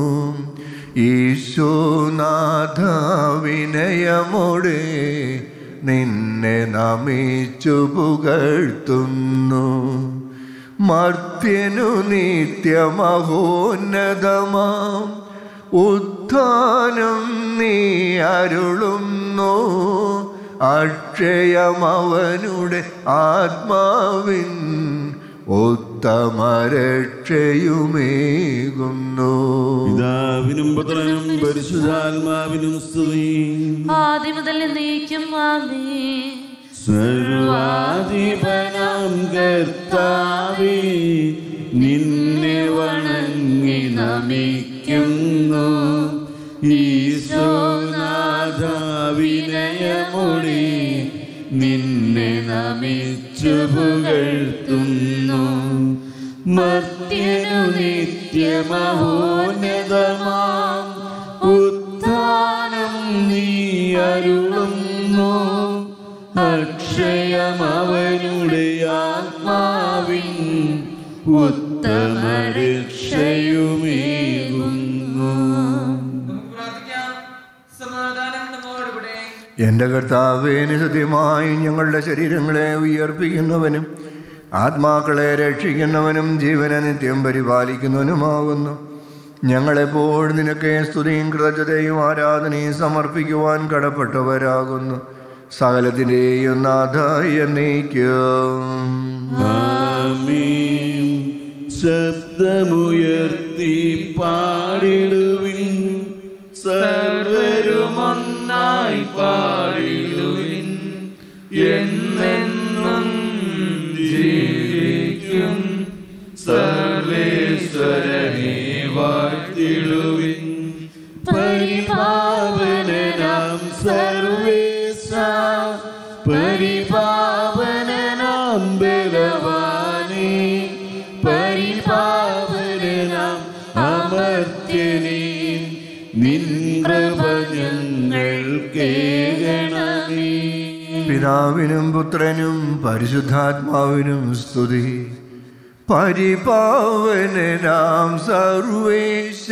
S2: ഈശോനാഥ വിനയമോടെ നിന്നെ നമിച്ചു പുകഴ്ത്തുന്നു മർത്യനു നിത്യമഹോന്നതമാം ഉത്ഥാനം നീ അരുളുന്നു അക്ഷയമവനുടെ ആത്മാവിൻ ഉത്തമരക്ഷയുമേകുന്നു
S1: പിതാവിനും പുത്രനും പരിശുദ്ധാത്മാവിനും സ്തുതി
S5: ആദ്യം മുതൽ നീക്കും ആമേ
S1: സർവാധിപനാം കർത്താവേ നിന്നെ വണങ്ങി നമിക്കുന്നു ഈശോനാഥ വിനയമൊഴി നിന്നെ നമിച്ചു പുകഴ്ത്തുന്നു മർത്യനു നിത്യമഹോന്നതമാം ഉത്ഥാനം നീ അരുളുന്നു അക്ഷയമവനുടെ ആത്മാവിൻ ഉത്തമരക്ഷയുമേകുന്നു
S3: നമുക്ക് പ്രാർത്ഥിക്കാം സമാധാനം നമ്മോടുകൂടെ
S2: എൻ്റെ കർത്താവേ നിസത്യമായി ഞങ്ങളുടെ ശരീരങ്ങളെ ഉയർപ്പിക്കുന്നവനും ആത്മാക്കളെ രക്ഷിക്കുന്നവനും ജീവനെ നിത്യം പരിപാലിക്കുന്നവനുമാകുന്നു ഞങ്ങളെപ്പോൾ നിനക്ക് സ്തുതിയും കൃതജ്ഞതയും ആരാധനയും സമർപ്പിക്കുവാൻ കടപ്പെട്ടവരാകുന്നു സകലത്തിൻ്റെയും നാഥായി എന്നേക്കും
S1: ആമേൻ. ശബ്ദമുയർത്തി പാടിടുവിൻ സർവരുമൊന്നായി പാടിടുവിൻ എന്നെന്നും ജീവിക്കും സർവേശ്വരനെ വാഴ്ത്തിടുവിൻ പരിപാവനാം സർവേശ പരിപാവനാം ബലവാനേ പരിപാവനാം അമർത്യനേ നിൻ കൃപ ഞങ്ങൾക്കേകണമേ
S2: പിതാവിനും പുത്രനും പരിശുദ്ധാത്മാവിനും സ്തുതി പരിപാവനാം സർവേശ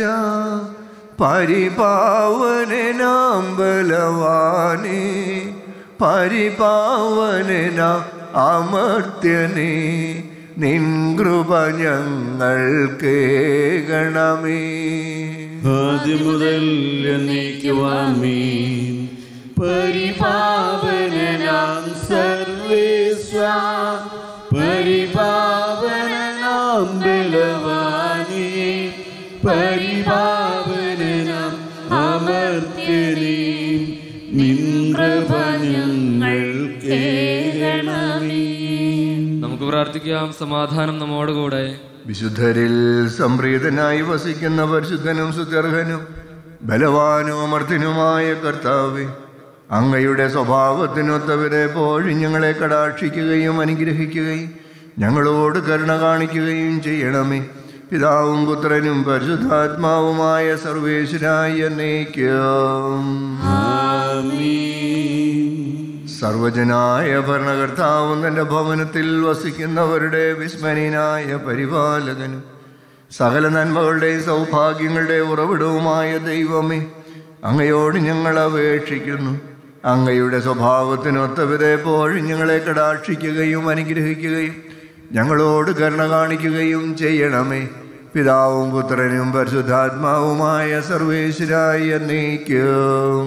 S2: പരിപാവനാം ബലവാനേ പരിപാവനാം അമർത്യനേ നിൻ കൃപ ഞങ്ങൾക്കേകണമേ
S1: ആദ്യം മുതൽ എന്നേക്കുവാമീൻ പരിപാവനാം സർവേശ പരിപാവനാം ബലവാനേ പരിപാവനാം അമർത്യനേ നിൻ കൃപ ഞങ്ങൾക്കേകണമേ
S4: നമുക്ക് പ്രാർത്ഥിക്കാം സമാധാനം നമ്മോടുകൂടെ
S2: വിശുദ്ധരിൽ സംപ്രീതനായി വസിക്കുന്ന പരിശുദ്ധനും സുത്യർഹനും ബലവാനും അമർത്തിനുമായ കർത്താവെ അങ്ങയുടെ സ്വഭാവത്തിനൊത്തവരെ പോഴും ഞങ്ങളെ കടാക്ഷിക്കുകയും അനുഗ്രഹിക്കുകയും ഞങ്ങളോട് കരുണ കാണിക്കുകയും ചെയ്യണമേ പിതാവും പുത്രനും പരിശുദ്ധാത്മാവുമായ സർവേശ്വരായി എന്നേക്കും സർവജനായ ഭരണകർത്താവും തൻ്റെ ഭവനത്തിൽ വസിക്കുന്നവരുടെ വിസ്മരണീയനായ പരിപാലകനും സകല നന്മകളുടെയും സൗഭാഗ്യങ്ങളുടെയും ഉറവിടവുമായ ദൈവമേ അങ്ങയോട് ഞങ്ങൾ അപേക്ഷിക്കുന്നു അങ്ങയുടെ സ്വഭാവത്തിനൊത്തവിധേപ്പോഴും ഞങ്ങളെ കടാക്ഷിക്കുകയും അനുഗ്രഹിക്കുകയും ഞങ്ങളോട് കരുണ കാണിക്കുകയും ചെയ്യണമേ പിതാവും പുത്രനും പരിശുദ്ധാത്മാവുമായ സർവേശ്വരായി എന്നേക്കും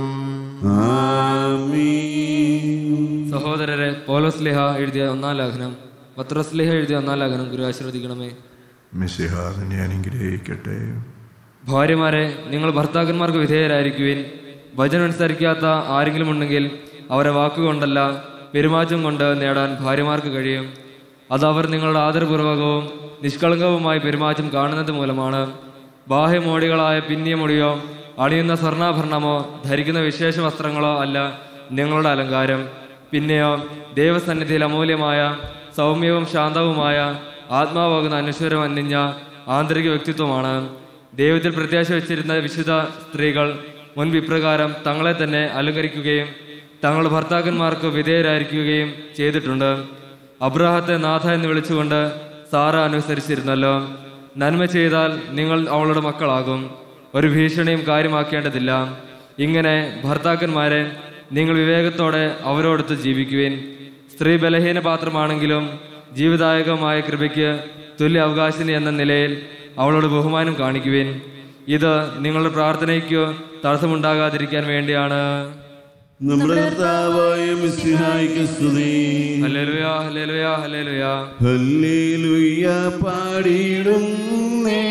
S4: സഹോദരരെ പോലോസ്ലിഹ എഴുതിയ ഒന്നാം ലേഖനം പത്രസ്ലിഹ എഴുതിയ ഒന്നാം ലേഖനം ഗുരു ആശീർവദിക്കണമേ
S2: മിസ്സിഹ നിന്നെ അനുഗ്രഹിക്കട്ടെ
S4: ഭാര്യമാരെ നിങ്ങൾ ഭർത്താക്കന്മാർക്ക് വിധേയരായിരിക്കുവിൻ വചനം അനുസരിക്കാത്ത ആരെങ്കിലും ഉണ്ടെങ്കിൽ അവരെ വാക്കുകൊണ്ടല്ല പെരുമാറ്റം കൊണ്ട് നേടാൻ ഭാര്യമാർക്ക് കഴിയും അത് അവർ നിങ്ങളുടെ ആദരപൂർവകവും നിഷ്കളങ്കവുമായ പെരുമാറ്റം കാണുന്നത് മൂലമാണ് ബാഹ്യമോടികളായ പിന്നിയ മുടിയോ അണിയുന്ന സ്വർണ്ണാഭരണമോ ധരിക്കുന്ന വിശേഷ വസ്ത്രങ്ങളോ അല്ല നിങ്ങളുടെ അലങ്കാരം പിന്നെയോ ദൈവസന്നിധിയിൽ അമൂല്യമായ സൗമ്യവും ശാന്തവുമായ ആത്മാവാകുന്ന അനശ്വരം അന്നിഞ്ഞ ആന്തരിക വ്യക്തിത്വമാണ് ദൈവത്തിൽ പ്രത്യാശ വെച്ചിരുന്ന വിശുദ്ധ സ്ത്രീകൾ മുൻപ് ഇപ്രകാരം തങ്ങളെ തന്നെ അലങ്കരിക്കുകയും തങ്ങളുടെ ഭർത്താക്കന്മാർക്ക് വിധേയരായിരിക്കുകയും ചെയ്തിട്ടുണ്ട് അബ്രാഹത്തെ നാഥ എന്ന് വിളിച്ചുകൊണ്ട് സാറ അനുസരിച്ചിരുന്നല്ലോ നന്മ ചെയ്താൽ നിങ്ങൾ അവളുടെ മക്കളാകും ഒരു ഭീഷണിയും കാര്യമാക്കേണ്ടതില്ല ഇങ്ങനെ ഭർത്താക്കന്മാരെ നിങ്ങൾ വിവേകത്തോടെ അവരോടൊത്ത് ജീവിക്കുവിൻ സ്ത്രീ ബലഹീന പാത്രമാണെങ്കിലും ജീവദായകമായ കൃപയ്ക്ക് തുല്യ അവകാശിനി എന്ന നിലയിൽ അവളോട് ബഹുമാനം കാണിക്കുവിൻ ഇത് നിങ്ങളുടെ പ്രാർത്ഥനയ്ക്ക് തടസ്സമുണ്ടാകാതിരിക്കാൻ വേണ്ടിയാണ്
S1: നമ്മുടെ കർത്താവായ മിശിഹായിക്ക് സ്തുതി
S4: ഹല്ലേലൂയ ഹല്ലേലൂയ ഹല്ലേലൂയ
S1: ഹല്ലേലൂയ പാടിയിടുന്നേ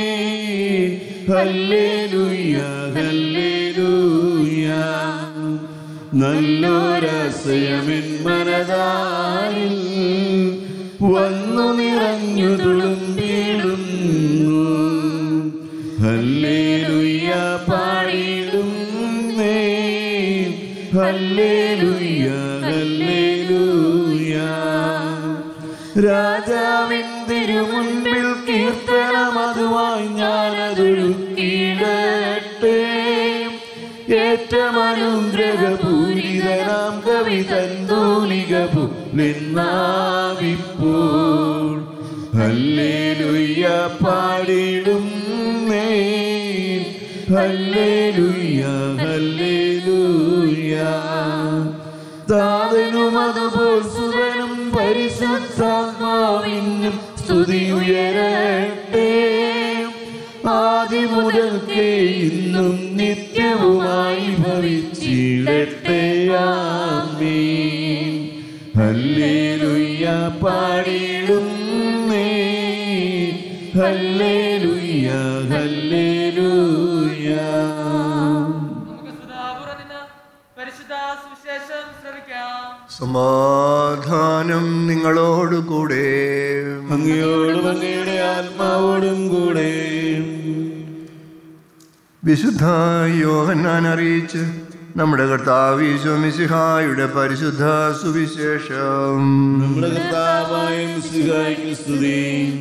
S1: ഹല്ലേലൂയ ഹല്ലേലൂയ നല്ലൊരസയമിൻ മനതാരിൽ വന്നു നിറഞ്ഞു തുളുമ്പിടുന്നു ഹല്ലേലൂയ പാടിയിടുന്നേ ഹല്ലേലൂയ ഹല്ലേലൂയ രാജാവിൻ തിരുമുൻപിൽ കീർത്തനമതുവായി ഞാനതൊഴുക്കിയിടട്ടെ ഏറ്റമനുഗ്രഹപൂരിതനാം കവി തന്തൂലിക പുന്നാവിപ്പോൾ ഹല്ലേലൂയ പാടിടുന്നേ ഹല്ലേലൂയ ഹല്ലേലൂയ താതനും അതുപോൽ സുതനും പരിശുദ്ധാത്മാവിനും സ്തുതി ഉയരട്ടെ ആദി മുതൽക്കേ ഇന്നും നിത്യവുമായി ഭവിച്ചിടട്ടെ ആമീൻ ഹല്ലേലൂയ പാടിടുന്നേ ഹല്ലേലൂയ ഹല്ലേലൂയ
S3: നമുക്ക് സദാപുറം നിന്ന് പരിശുദ്ധ സുവിശേഷം ശ്രവിക്കാം
S2: സമാധാനം നിങ്ങളോടുകൂടെ
S1: അങ്ങയോടും അങ്ങയുടെ ആത്മാവോടും കൂടെ
S2: വിശുദ്ധ യോഹന്നാൻ അറിയിച്ച് നമ്മുടെ കർത്താവ് ഈശോമിസിഹായുടെ പരിശുദ്ധ സുവിശേഷം
S1: നമ്മുടെ കർത്താവായ മിശിഹായിക്ക് സ്തുതി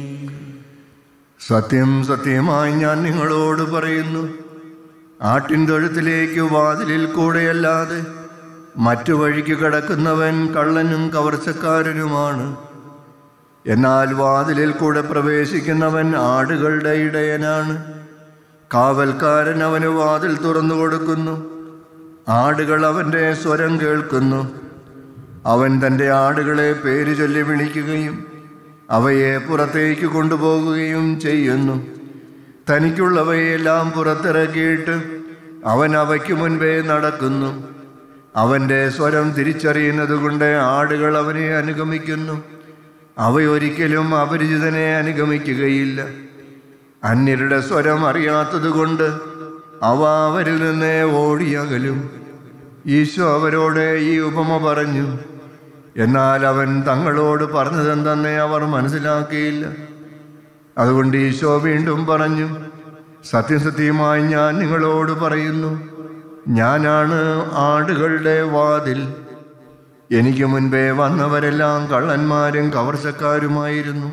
S2: സത്യം സത്യമായി ഞാൻ നിങ്ങളോട് പറയുന്നു ആട്ടിൻ തൊഴുത്തിലേക്ക് വാതിലിൽ കൂടെയല്ലാതെ മറ്റു വഴിക്ക് കടക്കുന്നവൻ കള്ളനും കവർച്ചക്കാരനുമാണ് എന്നാൽ വാതിലിൽ കൂടെ പ്രവേശിക്കുന്നവൻ ആടുകളുടെ ഇടയനാണ് കാവൽക്കാരൻ അവന് വാതിൽ തുറന്നു കൊടുക്കുന്നു ആടുകൾ അവൻ്റെ സ്വരം കേൾക്കുന്നു അവൻ തൻ്റെ ആടുകളെ പേര് ചൊല്ലി വിളിക്കുകയും അവയെ പുറത്തേക്ക് കൊണ്ടുപോകുകയും ചെയ്യുന്നു തനിക്കുള്ളവയെല്ലാം പുറത്തിറക്കിയിട്ട് അവൻ അവയ്ക്ക് മുൻപേ നടക്കുന്നു അവൻ്റെ സ്വരം തിരിച്ചറിയുന്നതുകൊണ്ട് ആടുകൾ അവനെ അനുഗമിക്കുന്നു അവയൊരിക്കലും അപരിചിതനെ അനുഗമിക്കുകയില്ല അന്യരുടെ സ്വരം അറിയാത്തതുകൊണ്ട് അവ അവരിൽ നിന്ന് ഓടിയകലും ഈശോ അവരോട് ഈ ഉപമ പറഞ്ഞു എന്നാൽ അവൻ തങ്ങളോട് പറഞ്ഞതെന്തെന്ന് അവർ മനസ്സിലാക്കിയില്ല അതുകൊണ്ട് ഈശോ വീണ്ടും പറഞ്ഞു സത്യസത്യമായി ഞാൻ നിങ്ങളോട് പറയുന്നു ഞാനാണ് ആടുകളുടെ വാതിൽ എനിക്ക് മുൻപേ വന്നവരെല്ലാം കള്ളന്മാരും കവർച്ചക്കാരുമായിരുന്നു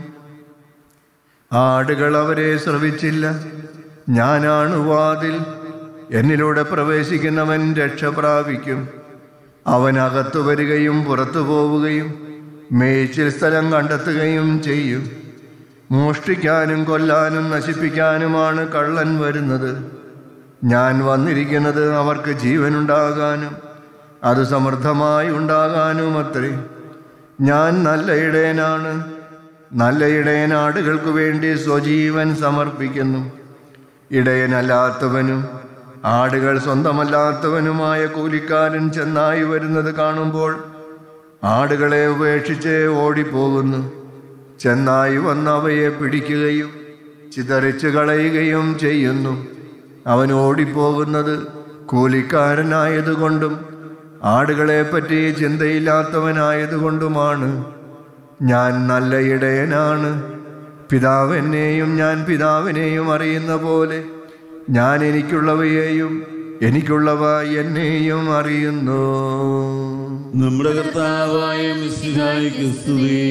S2: ആടുകൾ അവരെ ശ്രവിച്ചില്ല ഞാനാണ് വാതിൽ എന്നിലൂടെ പ്രവേശിക്കുന്നവൻ രക്ഷ പ്രാപിക്കും അവൻ അകത്തു വരികയും പുറത്തു പോവുകയും മേച്ചിൽ സ്ഥലം കണ്ടെത്തുകയും ചെയ്യും മോഷ്ടിക്കാനും കൊല്ലാനും നശിപ്പിക്കാനുമാണ് കള്ളൻ വരുന്നത് ഞാൻ വന്നിരിക്കുന്നത് അവർക്ക് ജീവനുണ്ടാകാനും അത് സമൃദ്ധമായി ഉണ്ടാകാനും അത്രേ ഞാൻ നല്ല ഇടയനാണ് നല്ല ഇടയൻ ആടുകൾക്ക് വേണ്ടി സ്വജീവൻ സമർപ്പിക്കുന്നു ഇടയനല്ലാത്തവനും ആടുകൾ സ്വന്തമല്ലാത്തവനുമായ കൂലിക്കാരൻ ചെന്നായി വരുന്നത് കാണുമ്പോൾ ആടുകളെ ഉപേക്ഷിച്ച് ഓടിപ്പോകുന്നു ചെന്നായി വന്ന് അവയെ പിടിക്കുകയും ചിതറിച്ച് കളയുകയും ചെയ്യുന്നു അവൻ ഓടിപ്പോകുന്നത് കൂലിക്കാരനായതുകൊണ്ടും ആടുകളെപ്പറ്റി ചിന്തയില്ലാത്തവനായതുകൊണ്ടുമാണ് ഞാൻ നല്ല ഇടയനാണ് പിതാവ് എന്നെയും ഞാൻ പിതാവിനെയും അറിയുന്ന പോലെ ഞാൻ എനിക്കുള്ളവയെയും എനിക്കുള്ളവ എന്നെയും അറിയുന്നു
S1: നമ്മുടെ കർത്താവായ മിശിഹായിക്ക് സ്തുതി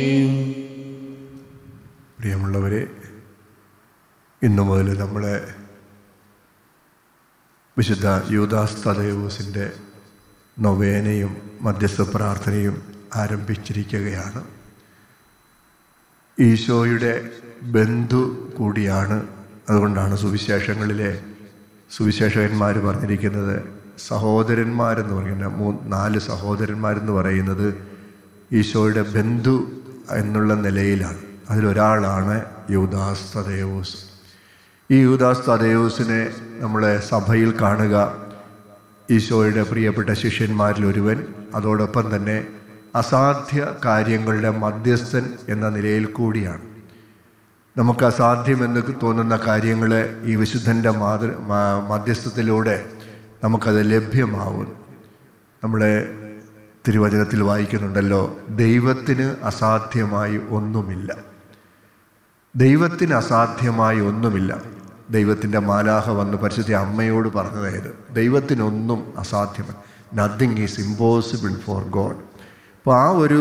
S2: പ്രിയമുള്ളവരെ ഇന്നു മുതൽ നമ്മളെ വിശുദ്ധ യൂദാസ് തദയൂസിൻ്റെ നൊവേനയും മധ്യസ്ഥ പ്രാർത്ഥനയും ആരംഭിച്ചിരിക്കുകയാണ് ഈശോയുടെ ബന്ധു കൂടിയാണ് അതുകൊണ്ടാണ് സുവിശേഷങ്ങളിലെ സുവിശേഷകന്മാർ പറഞ്ഞിരിക്കുന്നത് സഹോദരന്മാരെന്ന് പറയുന്ന മൂ നാല് സഹോദരന്മാരെന്ന് പറയുന്നത് ഈശോയുടെ ബന്ധു എന്നുള്ള നിലയിലാണ് അതിലൊരാളാണ് യൂദാസ് തദയൂസ് ഈ യൂദാസ് തദയൂസിനെ നമ്മളെ സഭയിൽ കാണുക ഈശോയുടെ പ്രിയപ്പെട്ട ശിഷ്യന്മാരിൽ ഒരുവൻ അതോടൊപ്പം തന്നെ അസാധ്യ കാര്യങ്ങളുടെ മധ്യസ്ഥൻ എന്ന നിലയിൽ കൂടിയാണ് നമുക്ക് അസാധ്യമെന്ന് തോന്നുന്ന കാര്യങ്ങൾ ഈ വിശുദ്ധൻ്റെ മാതൃ മാ- മധ്യസ്ഥത്തിലൂടെ നമുക്കത് ലഭ്യമാവും നമ്മളെ തിരുവചനത്തിൽ വായിക്കുന്നുണ്ടല്ലോ ദൈവത്തിന് അസാധ്യമായി ഒന്നുമില്ല ദൈവത്തിന് അസാധ്യമായി ഒന്നുമില്ല ദൈവത്തിൻ്റെ മാലാഹ വന്ന് പരിശുദ്ധ അമ്മയോട് പറഞ്ഞതായത് ദൈവത്തിനൊന്നും അസാധ്യമല്ല nothing is impossible for God അപ്പോൾ ആ ഒരു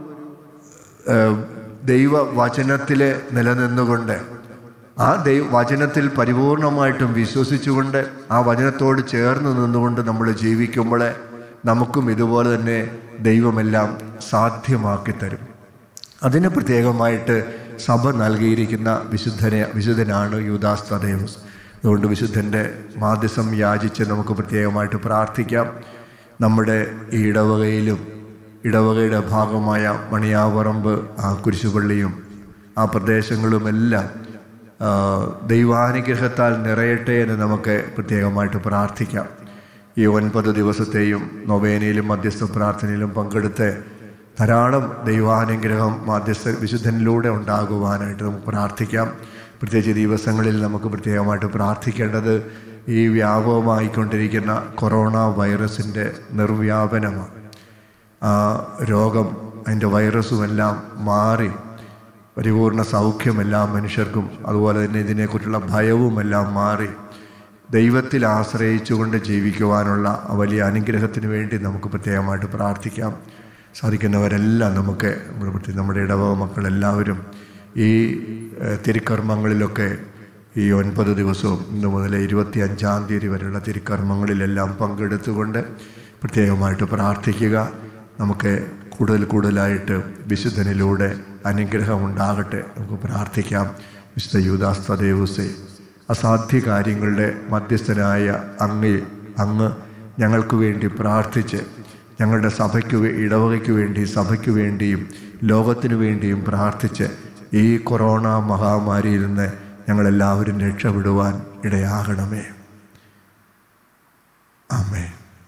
S2: ഏഹ്, ദൈവവചനത്തിൽ നിലനിന്നുകൊണ്ട് ആ ദൈവ വചനത്തിൽ പരിപൂർണമായിട്ടും വിശ്വസിച്ചുകൊണ്ട് ആ വചനത്തോട് ചേർന്ന് നിന്നുകൊണ്ട് നമ്മൾ ജീവിക്കുമ്പോൾ നമുക്കും ഇതുപോലെ തന്നെ ദൈവമെല്ലാം സാധ്യമാക്കി തരും അതിന് പ്രത്യേകമായിട്ട് സഭ നൽകിയിരിക്കുന്ന വിശുദ്ധനെ വിശുദ്ധനാണ് യൂദാസ് തദേവസ് അതുകൊണ്ട് വിശുദ്ധൻ്റെ മാധ്യസം യാചിച്ച് നമുക്ക് പ്രത്യേകമായിട്ട് പ്രാർത്ഥിക്കാം നമ്മുടെ ഈ ഇടവകയിലും ഇടവകയുടെ ഭാഗമായ മണിയാവറമ്പ് ആ കുരിശുപള്ളിയും ആ പ്രദേശങ്ങളുമെല്ലാം ആ, ദൈവാനുഗ്രഹത്താൽ നിറയട്ടെ എന്ന് നമുക്ക് പ്രത്യേകമായിട്ട് പ്രാർത്ഥിക്കാം ഈ ഒൻപത് ദിവസത്തെയും നൊവേനയിലും മധ്യസ്ഥ പ്രാർത്ഥനയിലും പങ്കെടുത്ത് ധാരാളം ദൈവാനുഗ്രഹം മധ്യസ്ഥ വിശുദ്ധനിലൂടെ ഉണ്ടാകുവാനായിട്ട് നമുക്ക് പ്രാർത്ഥിക്കാം പ്രത്യേകിച്ച് ഈ ദിവസങ്ങളിൽ നമുക്ക് പ്രത്യേകമായിട്ട് പ്രാർത്ഥിക്കേണ്ടത് ഈ വ്യാപകമായിക്കൊണ്ടിരിക്കുന്ന കൊറോണ വൈറസിൻ്റെ നിർവ്യാപനമാണ് ആ രോഗം അതിൻ്റെ വൈറസുമെല്ലാം മാറി പരിപൂർണ സൗഖ്യമെല്ലാം മനുഷ്യർക്കും അതുപോലെ തന്നെ ഇതിനെക്കുറിച്ചുള്ള ഭയവുമെല്ലാം മാറി ദൈവത്തിൽ ആശ്രയിച്ചുകൊണ്ട് ജീവിക്കുവാനുള്ള ആ വലിയ അനുഗ്രഹത്തിന് വേണ്ടി നമുക്ക് പ്രത്യേകമായിട്ട് പ്രാർത്ഥിക്കാം സാധിക്കുന്നവരെല്ലാം നമുക്ക് നമ്മുടെ പ്രത്യേക- നമ്മുടെ ഇടവക മക്കളെല്ലാവരും ഈ ഏഹ്, തിരുക്കർമ്മങ്ങളിലൊക്കെ ഈ ഒൻപത് ദിവസവും ഇന്ന് മുതൽ ഇരുപത്തി അഞ്ചാം തീയതി വരെയുള്ള തിരുക്കർമ്മങ്ങളിലെല്ലാം പങ്കെടുത്തുകൊണ്ട് പ്രത്യേകമായിട്ട് പ്രാർത്ഥിക്കുക നമുക്ക് കൂടുതൽ കൂടുതലായിട്ട് വിശുദ്ധനിലൂടെ അനുഗ്രഹം ഉണ്ടാകട്ടെ നമുക്ക് പ്രാർത്ഥിക്കാം വിശുദ്ധ യൂദാസ് തദേവുസെ അസാധ്യ കാര്യങ്ങളുടെ മധ്യസ്ഥനായ അങ്ങ് അങ്ങ് ഞങ്ങൾക്ക് വേണ്ടി പ്രാർത്ഥിച്ച് ഞങ്ങളുടെ സഭയ്ക്ക് വേ- ഇടവകയ്ക്ക് വേണ്ടി സഭയ്ക്ക് വേണ്ടിയും ലോകത്തിനു വേണ്ടിയും പ്രാർത്ഥിച്ച് ഈ കൊറോണ മഹാമാരിയിൽ നിന്ന് ഞങ്ങളെല്ലാവരും രക്ഷപ്പെടുവാൻ ഇടയാകണമേ ആമേ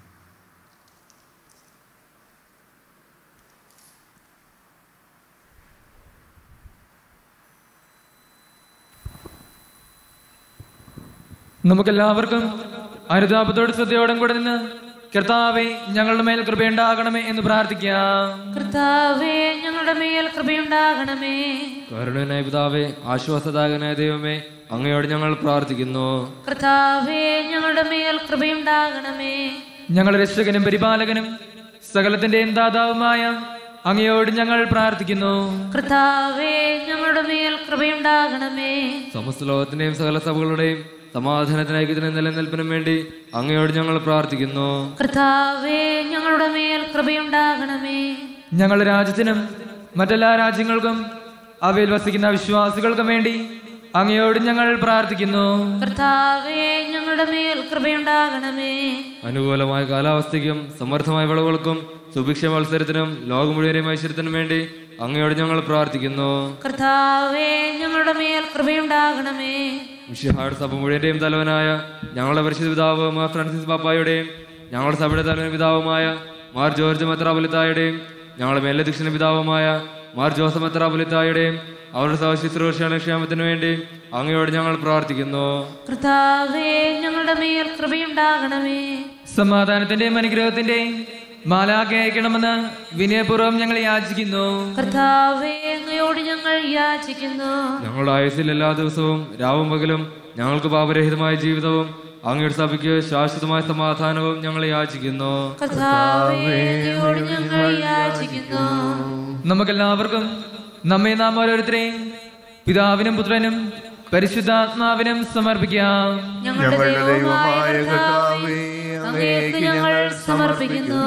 S3: നമുക്കെല്ലാവർക്കും അനുതാപത്തോട് ശ്രദ്ധയോടും കൂടെ നിന്ന് കർത്താവെ ഞങ്ങളുടെ മേൽ കൃപയുണ്ടാകണമേ എന്ന് പ്രാർത്ഥിക്കാം
S5: കർത്താവേ ഞങ്ങളുടെ മേൽ കൃപയുണ്ടാകണമേ
S4: കരുണനായ പിതാവേ ആശ്വാസദായകനായ ദൈവമേ അങ്ങയോട് ഞങ്ങൾ പ്രാർത്ഥിക്കുന്നു
S5: കർത്താവേ ഞങ്ങളുടെ മേൽ കൃപയുണ്ടാകണമേ
S3: ഞങ്ങളുടെ രക്ഷകനും പരിപാലകനും സകലത്തിന്റെയും ദാതാവുമായ അങ്ങയോട് ഞങ്ങൾ പ്രാർത്ഥിക്കുന്നു
S5: കർത്താവേ ഞങ്ങളുടെ മേൽ കൃപയുണ്ടാകണമേ
S4: സമസ്ത ലോകത്തിന്റെയും സകല സഭകളുടെയും സമാധാനത്തിന് ഐക്യത്തിനും നിലനിൽപ്പിനും വേണ്ടി അങ്ങയോട് ഞങ്ങൾ പ്രാർത്ഥിക്കുന്നു
S5: കർത്താവേ ഞങ്ങളുടെ മേൽ കൃപയുണ്ടാകണമേ
S3: ഞങ്ങളുടെ രാജ്യത്തിനും മറ്റെല്ലാ രാജ്യങ്ങൾക്കും അവയിൽ വസിക്കുന്ന വിശ്വാസികൾക്കും വേണ്ടി അങ്ങയോട് ഞങ്ങൾ പ്രാർത്ഥിക്കുന്നു
S5: കർത്താവേ ഞങ്ങളുടെ മേൽ കൃപയുണ്ടാകണമേ
S4: അനുകൂലമായ കാലാവസ്ഥയ്ക്കും സമർത്ഥമായ വിളവുകൾക്കും സുഭിക്ഷ മത്സരത്തിനും ലോകം മുഴുവനെയും ഐശ്വര്യത്തിനും വേണ്ടി അങ്ങയോട് ഞങ്ങൾ പ്രാർത്ഥിക്കുന്നു
S5: കർത്താവേ ഞങ്ങളുടെ മേൽ കൃപയുണ്ടാകണമേ
S4: മിഷിഹാട് സഭ മുഴുവന്റെയും തലവനായ ഞങ്ങളുടെ പരിശുദ്ധ പിതാവ് മാർ ഫ്രാൻസിസ് പാപ്പായുടെയും ഞങ്ങളുടെ സഭയുടെ തലവൻ പിതാവുമായ മാർ ജോർജ് മെത്രാപൊലിത്തായുടെയും ഞങ്ങളുടെ മേലധ്യക്ഷന പിതാവുമായ മാർ ജോസഫ് മെത്രാപൊലിത്തായുടെയും അവരുടെ സഹശുശ്രൂഷയുടെ ക്ഷേമത്തിനു വേണ്ടി അങ്ങയോട് ഞങ്ങൾ പ്രാർത്ഥിക്കുന്നു
S5: കർത്താവേ ഞങ്ങളുടെ മേൽ കൃപയുണ്ടാകണമേ
S3: സമാധാനത്തിന്റെയും അനുഗ്രഹത്തിന്റെയും മാലാഖ അയക്കണമെന്ന് വിനയപൂർവ്വം ഞങ്ങൾ യാചിക്കുന്നു
S5: കർത്താവേ അങ്ങയോട് ഞങ്ങൾ യാചിക്കുന്നു
S4: ഞങ്ങളുടെ ആയുസ്സിൽ എല്ലാ ദിവസവും രാവും പകലും ഞങ്ങൾക്ക് പാപരഹിതമായ ജീവിതവും അങ്ങയുടെ സഭയ്ക്ക് ശാശ്വതമായ സമാധാനവും ഞങ്ങൾ യാചിക്കുന്നു
S5: കർത്താവേ അങ്ങയോട് ഞങ്ങൾ യാചിക്കുന്നു
S3: നമുക്കെല്ലാവർക്കും നമ്മെ നാം ഓരോരുത്തരെയും പിതാവിനും പുത്രനും പരിശുദ്ധാത്മാവിനും സമർപ്പിക്കാം
S5: ഞങ്ങളുടെ ദൈവമായ കർത്താവേ അങ്ങേക്ക് ഞങ്ങൾ സമർപ്പിക്കുന്നു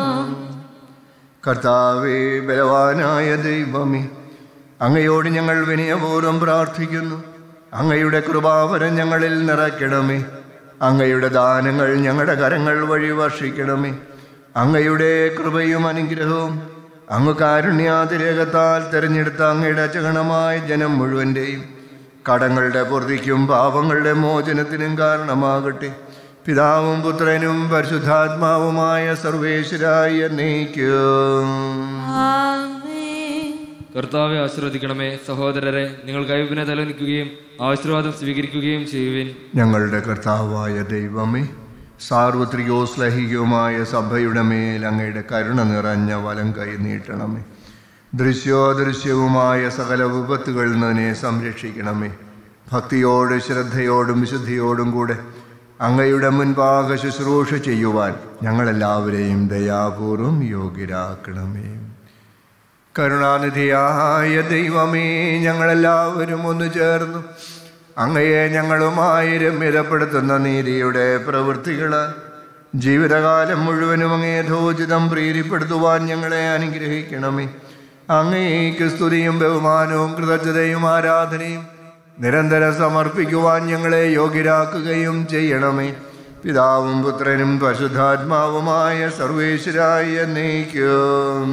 S2: കർത്താവേ ബലവാനായ ദൈവമേ അങ്ങയോട് ഞങ്ങൾ വിനയപൂർവ്വം പ്രാർത്ഥിക്കുന്നു അങ്ങയുടെ കൃപാവരം ഞങ്ങളിൽ നിറയ്ക്കണമേ അങ്ങയുടെ ദാനങ്ങൾ ഞങ്ങളുടെ കരങ്ങൾ വഴി വർഷിക്കണമേ അങ്ങയുടെ കൃപയും അനുഗ്രഹവും അങ്ങ് കാരുണ്യാതിരേകത്താൽ തിരഞ്ഞെടുത്ത അങ്ങയുടെ അചകണമായ ജനം മുഴുവൻ്റെയും കടങ്ങളുടെ പൊറുതിക്കും പാപങ്ങളുടെ മോചനത്തിനും കാരണമാകട്ടെ പിതാവും പുത്രനും പരിശുദ്ധാത്മാവുമായ സർവേശ്വരായി എന്നേക്കും
S5: ആമേൻ
S4: കർത്താവെ ആശീർവദിക്കണമേ സഹോദരരെ നിങ്ങൾ കൈവിനെ തലനിക്കുകയും ആശീർവാദം സ്വീകരിക്കുകയും ചെയ്യുവിൻ
S2: ഞങ്ങളുടെ കർത്താവായ ദൈവമേ സാർവത്രികോസ്ലഹികവുമായ സഭയുടെ മേൽ അങ്ങയുടെ കരുണ നിറഞ്ഞ വലം കൈ നീട്ടണമേ ദൃശ്യോദൃശ്യവുമായ സകല വിപത്തുകളിൽ നിന്നെ സംരക്ഷിക്കണമേ ഭക്തിയോട് ശ്രദ്ധയോടും വിശുദ്ധിയോടും കൂടെ അങ്ങയുടെ മുൻപാകെ ശുശ്രൂഷ ചെയ്യുവാൻ ഞങ്ങളെല്ലാവരെയും ദയാപൂർവം യോഗ്യരാക്കണമേ കരുണാനിധിയായ ദൈവമേ ഞങ്ങളെല്ലാവരും ഒന്ന് ചേർന്നു അങ്ങയെ ഞങ്ങളുമായി രമ്യതപ്പെടുത്തുന്ന നീതിയുടെ പ്രവൃത്തികൾ ജീവിതകാലം മുഴുവനും അങ്ങേ ധോചിതം പ്രീതിപ്പെടുത്തുവാൻ ഞങ്ങളെ അനുഗ്രഹിക്കണമേ അങ്ങേക്ക് സ്തുതിയും ബഹുമാനവും കൃതജ്ഞതയും ആരാധനയും നിരന്തരം സമർപ്പിക്കുവാൻ ഞങ്ങളെ യോഗ്യരാക്കുകയും ചെയ്യണമേ പിതാവും പുത്രനും പരിശുദ്ധാത്മാവുമായ സർവേശ്വരായ എന്നേക്കും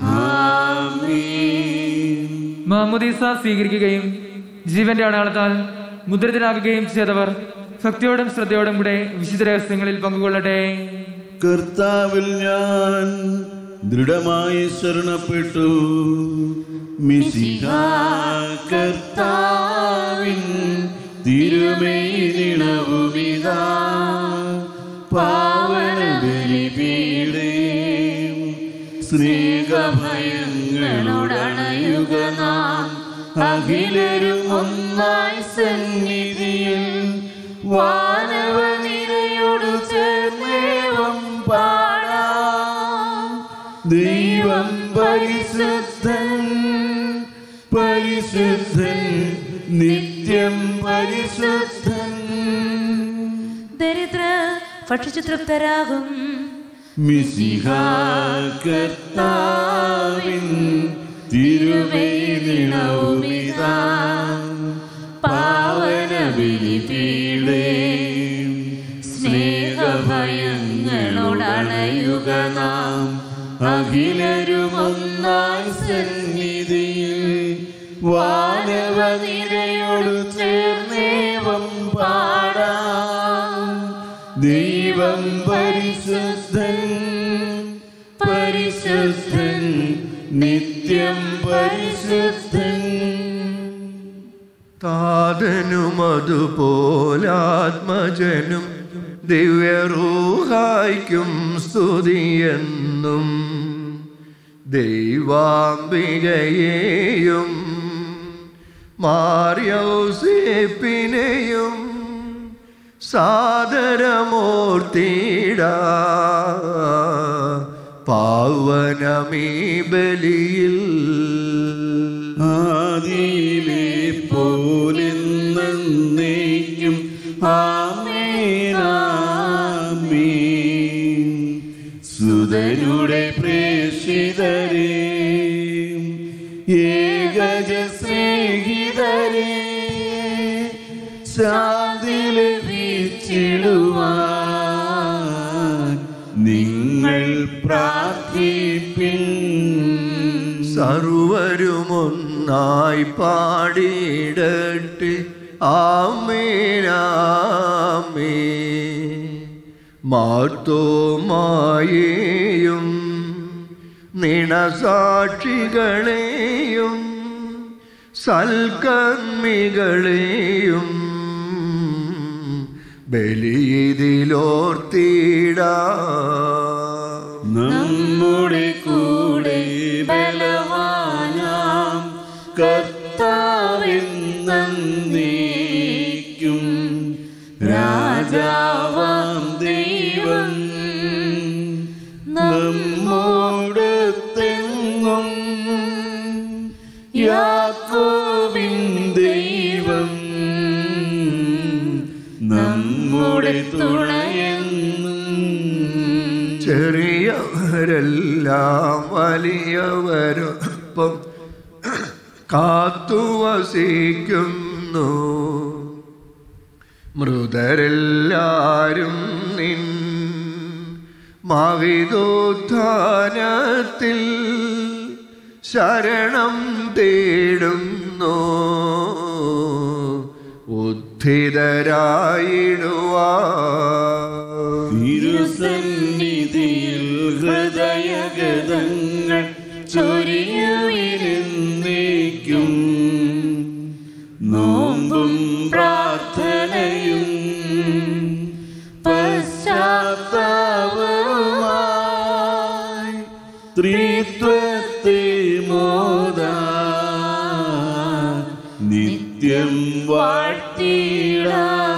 S3: മാമുദീസ സ്വീകരിക്കുകയും ജീവന്റെ അടയാളത്താൽ മുദ്രിതരാകുകയും ചെയ്തവർ ഭക്തിയോടും ശ്രദ്ധയോടും കൂടെ വിശുദ്ധ രഹസ്യങ്ങളിൽ പങ്കുകൊള്ളട്ടെ
S1: കർത്താവിൽ ഞാൻ ദൃഢമായി ശരണപ്പെട്ടു മിശിഹ കർത്താവിൻ തിരുമേനിണവുമിതാ പാവന ബലിപീടേ സ്നേഹഭയങ്ങളോടണയുക നാം അഖിലരും ഒന്നായി സന്നിധിയിൽ വാനവ നിരയോടു ചേർന്നേവം പാടാം ദൈവം പരിശുദ്ധൻ പരിശുദ്ധൻ നിത്യം പരിശുദ്ധൻ
S5: ദരിദ്ര ഭക്ഷിച്ചു തൃപ്തരാകും
S1: മിശിഹ കർത്താവിൻ തിരുവൈനിണവുമിതാ പാവന ബലിപീടേ സ്നേഹഭയങ്ങളോടണയുക നാം അഖിലരും ഒന്നായി സന്നിധിയിൽ വാനവ നിരയോട് ചേർന്നേവം പാടാം ദൈവം പരിശുദ്ധൻ പരിശുദ്ധൻ നിത്യം പരിശുദ്ധൻ
S2: താതനും അതുപോലാത്മജനും ദിവ്യറൂഹായ്ക്കും സ്തുതിയെന്നും ദൈവാംബികയെയും മാറിയൗസേപ്പിനെയും സാദരമൂർത്തിട പാവനമീ ബലിയിൽ
S1: ആദിയിലെ പോലെന്നേക്കും ആമേനാമീൻ സുതനുടെ പ്രേഷിതരെ ഏകജ സ്നേഹിതരെ ശാന്തി ലഭിച്ചിടുവാൻ നിങ്ങൾ പ്രാർത്ഥിപ്പിൻ
S2: സർവരുമൊന്നായി പാടിയിടട്ടെ ആമേനാമേ മാർത്തോമായേയും നിണസാക്ഷികളെയും സൽക്കർമ്മികളെയും ബലിയിലോർത്തിടാം
S1: നമ്മുടെ കൂടെ ബലവാനാം കർത്താവെന്നേക്കും രാജാവാം ദൈവം നമ്മോട് തെങ്ങും യാക്കോവിൻ ദൈവം നമ്മുടെ തുണയെന്നും
S2: ചെറിയവരെല്ലാം വലിയവരൊപ്പം കാത്തുവസിക്കുന്നു മൃതരെല്ലാരും നിൻ മവിതോത്ഥാനത്തിൽ ശരണം തേടുന്നു ഉദ്ധിതരായിടുവാ
S1: ഇരുസന്നിധിയിൽ ഹൃദയഗതങ്ങൾ ചൊരിയുവിരുന്നേക്കും നോമ്പും പ്രാർത്ഥനയും പശ്ചാത്താപവുമായി ത്രിത്വത്തെ മോദ നിത്യം വാഴ്ത്തിടാം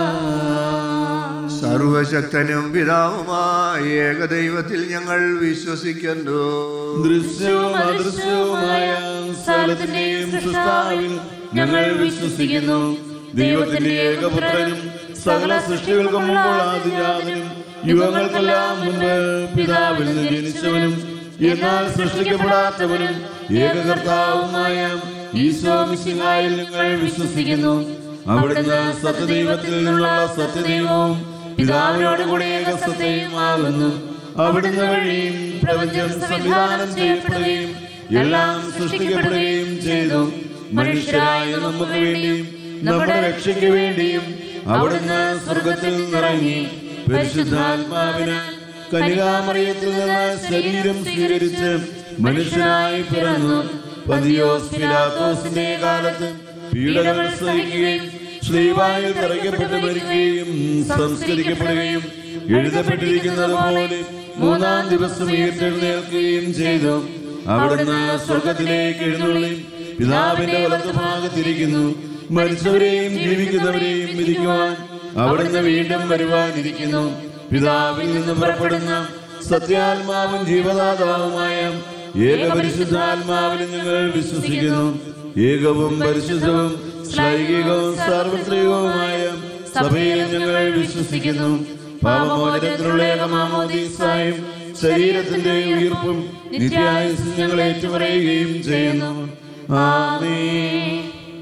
S2: സർവശക്തനും പിതാവുമായ ഏകദൈവത്തിൽ ഞങ്ങൾ വിശ്വസിക്കുന്നു
S1: ദൃശ്യവും അദൃശ്യവുമായ സ്ഥലത്തിന്റെയും സൃഷ്ടാവിൽ ഞങ്ങൾ വിശ്വസിക്കുന്നു ദൈവത്തിന്റെ ഏകപുത്രനും സകല സൃഷ്ടികൾക്കും മുമ്പുള്ള ആദിജാതനും യുഗങ്ങൾക്കെല്ലാം മുൻപ് പിതാവിൽ നിന്ന് ജനിച്ചവനും എന്നാൽ സൃഷ്ടിക്കപ്പെടാത്തവനും ഏകകർത്താവുമായ ഈശോ മിശിഹായിൽ ഞങ്ങൾ വിശ്വസിക്കുന്നു അവിടുന്ന് സത്യദൈവത്തിൽ നിന്നുള്ള സത്യദൈവവും പിതാവിനോട് കൂടെ ഏകസത്യമാകുന്നു അവിടുന്ന് വഴിയും പ്രപഞ്ചം സംവിധാനം ചെയ്യപ്പെടുകയും എല്ലാം സൃഷ്ടിക്കപ്പെടുകയും ചെയ്തു മനുഷ്യരായ നമുക്ക് വേണ്ടിയും നമ്മുടെ രക്ഷയ്ക്ക് വേണ്ടിയും അവിടുന്ന് സ്വർഗത്തിൽ നിന്നിറങ്ങി പരിശുദ്ധാത്മാവിനാൽ കനികാമറിയത്തിൽ നിന്ന് ശരീരം സ്വീകരിച്ച് മനുഷ്യനായി പിറന്നു പതിയോസ് പിലാത്തോസിന്റെ കാലത്ത് പീഡകൾ സഹിക്കുകയും ശ്രീവായിൽ തറയ്ക്കപ്പെട്ട് മരിക്കുകയും സംസ്കരിക്കപ്പെടുകയും എഴുതപ്പെട്ടിരിക്കുന്നത് പോലെ മൂന്നാം ദിവസം ഉയർത്തെഴുന്നേൽക്കുകയും ചെയ്തു അവിടുന്ന് സ്വർഗത്തിലേക്ക് എഴുന്നള്ളി പിതാവിന്റെ വലത്ത് ഭാഗത്തിരിക്കുന്നു മരിച്ചവരെയും ജീവിക്കുന്നവരെയും വിധിക്കുവാൻ അവിടുന്ന് വീണ്ടും വരുവാനിരിക്കുന്നു പിതാവിൽ നിന്ന് പുറപ്പെടുന്ന സത്യാത്മാവും ജീവദാതാവുമായ ഏകപരിശുദ്ധാത്മാവിൽ ഞങ്ങൾ വിശ്വസിക്കുന്നു ഏകവും പരിശുദ്ധവും ശ്ലൈകികവും സാർവത്രികവുമായ സഭയിൽ ഞങ്ങൾ വിശ്വസിക്കുന്നു പാപമോചനത്തിനുള്ള ഏകമാമോദീസായും ശരീരത്തിന്റെ ഉയർപ്പും നിത്യായുസ് ഞങ്ങൾ ഏറ്റുപറയുകയും ചെയ്യുന്നു ആമേൻ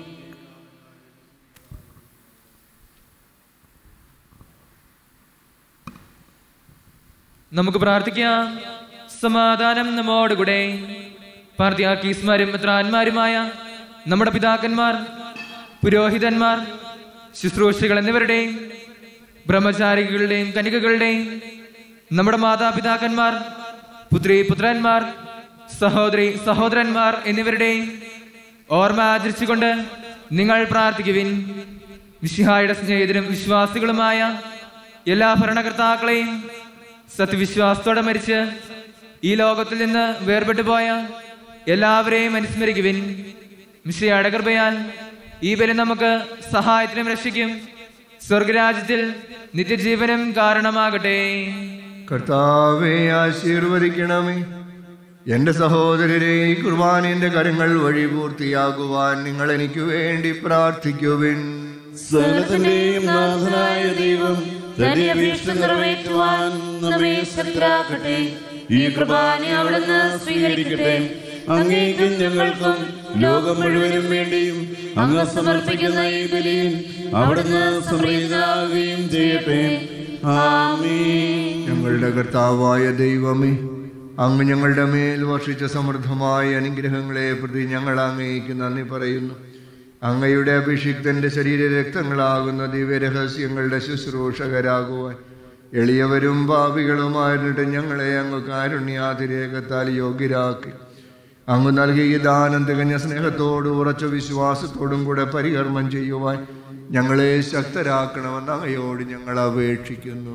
S3: നമുക്ക് പ്രാർത്ഥിക്കാം സമാധാനം നമ്മോടുകൂടെ പാർത്തിയാക്കീസ്മാരും മിത്രാന്മാരുമായ നമ്മുടെ പിതാക്കന്മാർ പുരോഹിതന്മാർ ശുശ്രൂഷകൾ എന്നിവരുടെയും ബ്രഹ്മചാരികളുടെയും കനികകളുടെയും നമ്മുടെ മാതാപിതാക്കന്മാർ പുത്രി പുത്രന്മാർ സഹോദരി സഹോദരന്മാർ എന്നിവരുടെയും ഓർമ്മ ആചരിച്ചുകൊണ്ട് നിങ്ങൾ പ്രാർത്ഥിക്കുവിൻ വിശിഹായുടെ സ്നേഹിതരും വിശ്വാസികളുമായ എല്ലാ ഭരണകർത്താക്കളെയും സത്യവിശ്വാസത്തോടെ മരിച്ച് ഈ ലോകത്തിൽ നിന്ന് വേർപെട്ടു പോയ എല്ലാവരെയും അനുസ്മരിക്കുവിൻ മിശയുടെ കൃപയാൽ ഈ ബലി നമുക്ക് സഹായത്തിനും രക്ഷിക്കും സ്വർഗരാജ്യത്തിൽ നിത്യജീവനും കാരണമാകട്ടെ
S2: കർത്താവെ ആശീർവദിക്കണമേ എൻ്റെ സഹോദരരെ ഈ കുർബാനയുടെ കരങ്ങൾ വഴി പൂർത്തിയാകുവാൻ നിങ്ങൾ എനിക്ക് വേണ്ടി പ്രാർത്ഥിക്കുവിൻ
S1: സകലത്തിന്റെയും നാഥനായ ദൈവം തന്റെ അപേക്ഷ നിറവേറ്റുവാൻ നമ്മെ ശക്തരാക്കട്ടെ ഈ കൃപാനെ അവിടുന്ന് സ്വീകരിക്കട്ടെ അങ്ങേക്കും ഞങ്ങൾക്കും ലോകം മുഴുവനും വേണ്ടിയും അങ്ങ് സമർപ്പിക്കുന്ന ഈ ബലിയിൽ അവിടുന്ന് സമൃദ്ധാകുകയും ചെയ്യട്ടെ ആമീൻ
S2: ഞങ്ങളുടെ കർത്താവായ ദൈവമേ അങ്ങ് ഞങ്ങളുടെ മേൽ വർഷിച്ച സമൃദ്ധമായ അനുഗ്രഹങ്ങളെ പ്രതി ഞങ്ങൾ അങ്ങേക്ക് നന്ദി പറയുന്നു അങ്ങയുടെ അഭിഷിക്തന്റെ ശരീര രക്തങ്ങളാകുന്ന ദിവ്യരഹസ്യങ്ങളുടെ ശുശ്രൂഷകരാകുവാൻ എളിയവരും പാപികളുമായിരുന്നിട്ട് ഞങ്ങളെ അങ്ങ് കാരുണ്യാതിരേകത്താൽ യോഗ്യരാക്കി അങ്ങ് നൽകിയ ദാനം തികഞ്ഞ സ്നേഹത്തോടും ഉറച്ച വിശ്വാസത്തോടും കൂടെ പരികർമ്മം ചെയ്യുവാൻ ഞങ്ങളെ ശക്തരാക്കണമെന്ന് അങ്ങയോട് ഞങ്ങൾ അപേക്ഷിക്കുന്നു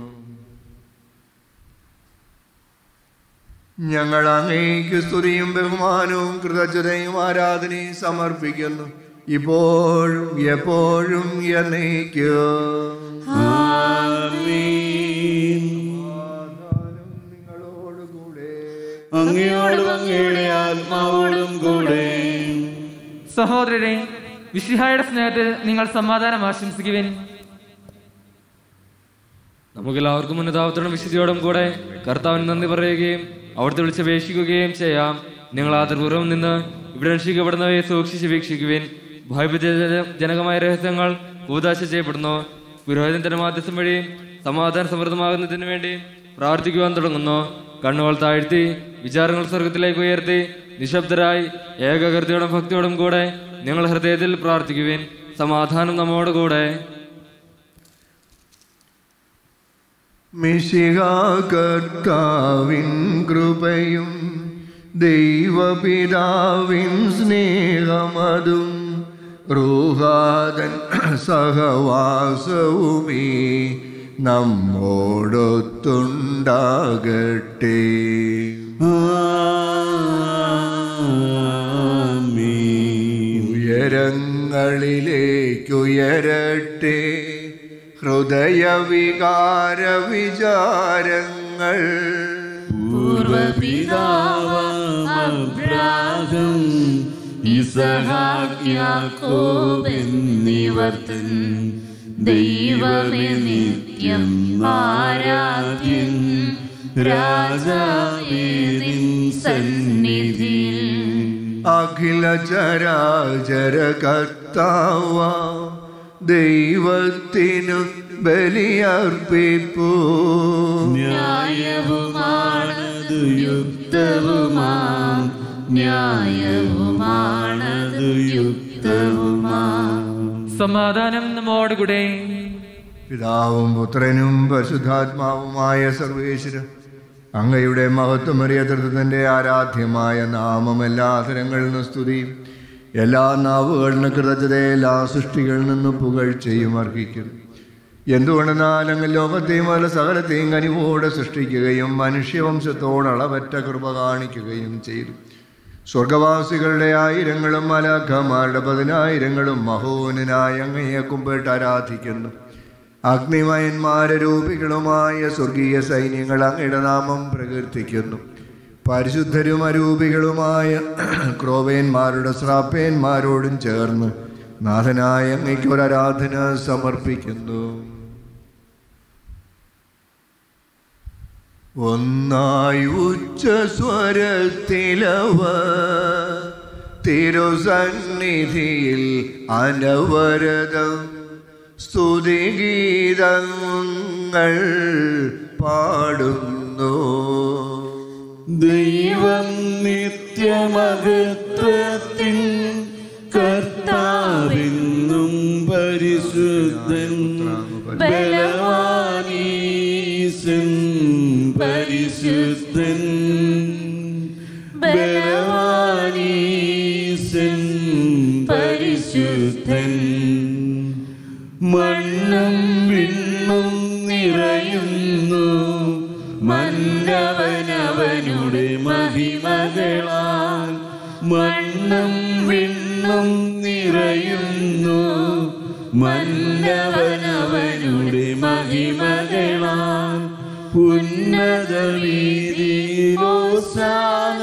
S2: ഞങ്ങൾ അങ്ങേക്ക് സ്തുതിയും ബഹുമാനവും കൃതജ്ഞതയും ആരാധനയും സമർപ്പിക്കുന്നു ഇപ്പോഴും എപ്പോഴും എന്നേക്കും
S1: ആമീൻ
S2: നിങ്ങളോടുകൂടെ
S1: അങ്ങയോടും അങ്ങയുടെ ആത്മാവോടും കൂടെ
S3: സഹോദരരെ വിശിഹായുടെ സ്നേഹത്തിൽ നിങ്ങൾ സമാധാനം ആശംസിക്കുവിൻ
S4: നമുക്കെല്ലാവർക്കും ഉന്നതാവത്തോടും വിശുദ്ധിയോടും കൂടെ കർത്താവിന് നന്ദി പറയുകയും അവിടുത്തെ വിളിച്ചപേക്ഷിക്കുകയും ചെയ്യാം നിങ്ങൾ ആദരപൂർവ്വം നിന്ന് ഇവിടെ രക്ഷിക്കപ്പെടുന്നവയെ സൂക്ഷിച്ച് വീക്ഷിക്കുവിൻ ഭയഭജനകമായ രഹസ്യങ്ങൾ കൂതാശ ചെയ്യപ്പെടുന്നു പുരോഹിതന്റെ മാധ്യസ്ഥം വഴി സമാധാന സമൃദ്ധമാകുന്നതിന് വേണ്ടി പ്രാർത്ഥിക്കുവാൻ തുടങ്ങുന്നു കണ്ണുകൾ താഴ്ത്തി വിചാരങ്ങൾ സ്വർഗത്തിലേക്ക് ഉയർത്തി നിശബ്ദരായി ഏകകൃതിയോടും ഭക്തിയോടും കൂടെ നിങ്ങൾ ഹൃദയത്തിൽ പ്രാർത്ഥിക്കുവിൻ സമാധാനം നമ്മോട് കൂടെ
S2: മിശികാകർത്താവിൻ കൃപയും ദൈവപിതാവിൻ സ്നേഹമതും റൂഹാദൻ സഹവാസവുമീ നമ്മോടൊത്തുണ്ടാകട്ടെ
S1: ആമീൻ.
S2: ഉയരങ്ങളിലേക്കുയരട്ടെ ഹൃദയവികാര വിചാരങ്ങൾ
S1: പൂർവപിതാവബ്രാഹം ഇസഹാക്യാക്കോബെന്നിവർത്തൻ ദൈവമേ നിത്യം ആരാധ്യൻ രാജാവേ നിൻ സന്നിധിയിൽ
S2: അഖില ചരാചര കർത്താവ ദൈവത്തിനു ബലിയർപ്പിപ്പൂ
S1: ന്യായവുമാണതു യുക്തവുമാം ന്യായവുമാണതു യുക്തവുമാം
S3: സമാധാനം നമ്മോടുകൂടെ
S2: പിതാവും പുത്രനും പരിശുദ്ധാത്മാവുമായ സർവേശ്വര അങ്ങയുടെ മഹത്വമറിയ തൃത്വത്തിൻ്റെ ആരാധ്യമായ നാമം എല്ലാ തരങ്ങളിൽ നിന്ന് സ്തുതിയും എല്ലാ നാവുകളിൽ നിന്ന് കൃതജ്ഞത എല്ലാ സൃഷ്ടികളിൽ നിന്ന് പുകഴ്ചയും അർഹിക്കുന്നു എന്തുകൊണ്ടെന്നാൽ അങ്ങ് ലോകത്തെയും അതിലെ സകലത്തെയും കനിവോടെ സൃഷ്ടിക്കുകയും മനുഷ്യവംശത്തോട് അളവറ്റ കൃപ കാണിക്കുകയും ചെയ്തു സ്വർഗവാസികളുടെ ആയിരങ്ങളും മലാഖമാരുടെ പതിനായിരങ്ങളും മഹോനനായ അങ്ങയെ കുമ്പിട്ട് ആരാധിക്കുന്നു അഗ്നിമയന്മാര രൂപികളുമായ സ്വർഗീയ സൈന്യങ്ങൾ അങ്ങയുടെ നാമം പ്രകീർത്തിക്കുന്നു പരിശുദ്ധരും അരൂപികളുമായ ക്രോവേന്മാരുടെ ശ്രാപ്പേന്മാരോടും ചേർന്ന് നാഥനായ അങ്ങയ്ക്ക് ഒരു ആരാധന സമർപ്പിക്കുന്നു ഒന്നായി ഉച്ച സ്വരത്തിലവ തിരുസന്നിധിയിൽ അനവരതം സ്തുതിഗീതങ്ങൾ പാടുന്നു
S1: ദൈവം നിത്യമകത്വത്തിൻ കർത്താവെന്നും പരിശുദ്ധൻ ബലവാനീസൻ പരിശുദ്ധൻ ബലവാനീസൻ പരിശുദ്ധൻ മണ്ണും വിണ്ണും നിറയുന്നു മന്നവനവനുടെ മഹിമകളാൽ മണ്ണും വിണ്ണും നിറയുന്നു മന്നവനവനുടെ മഹിമകളാൽ ഉന്നത വീതിയിലോസാന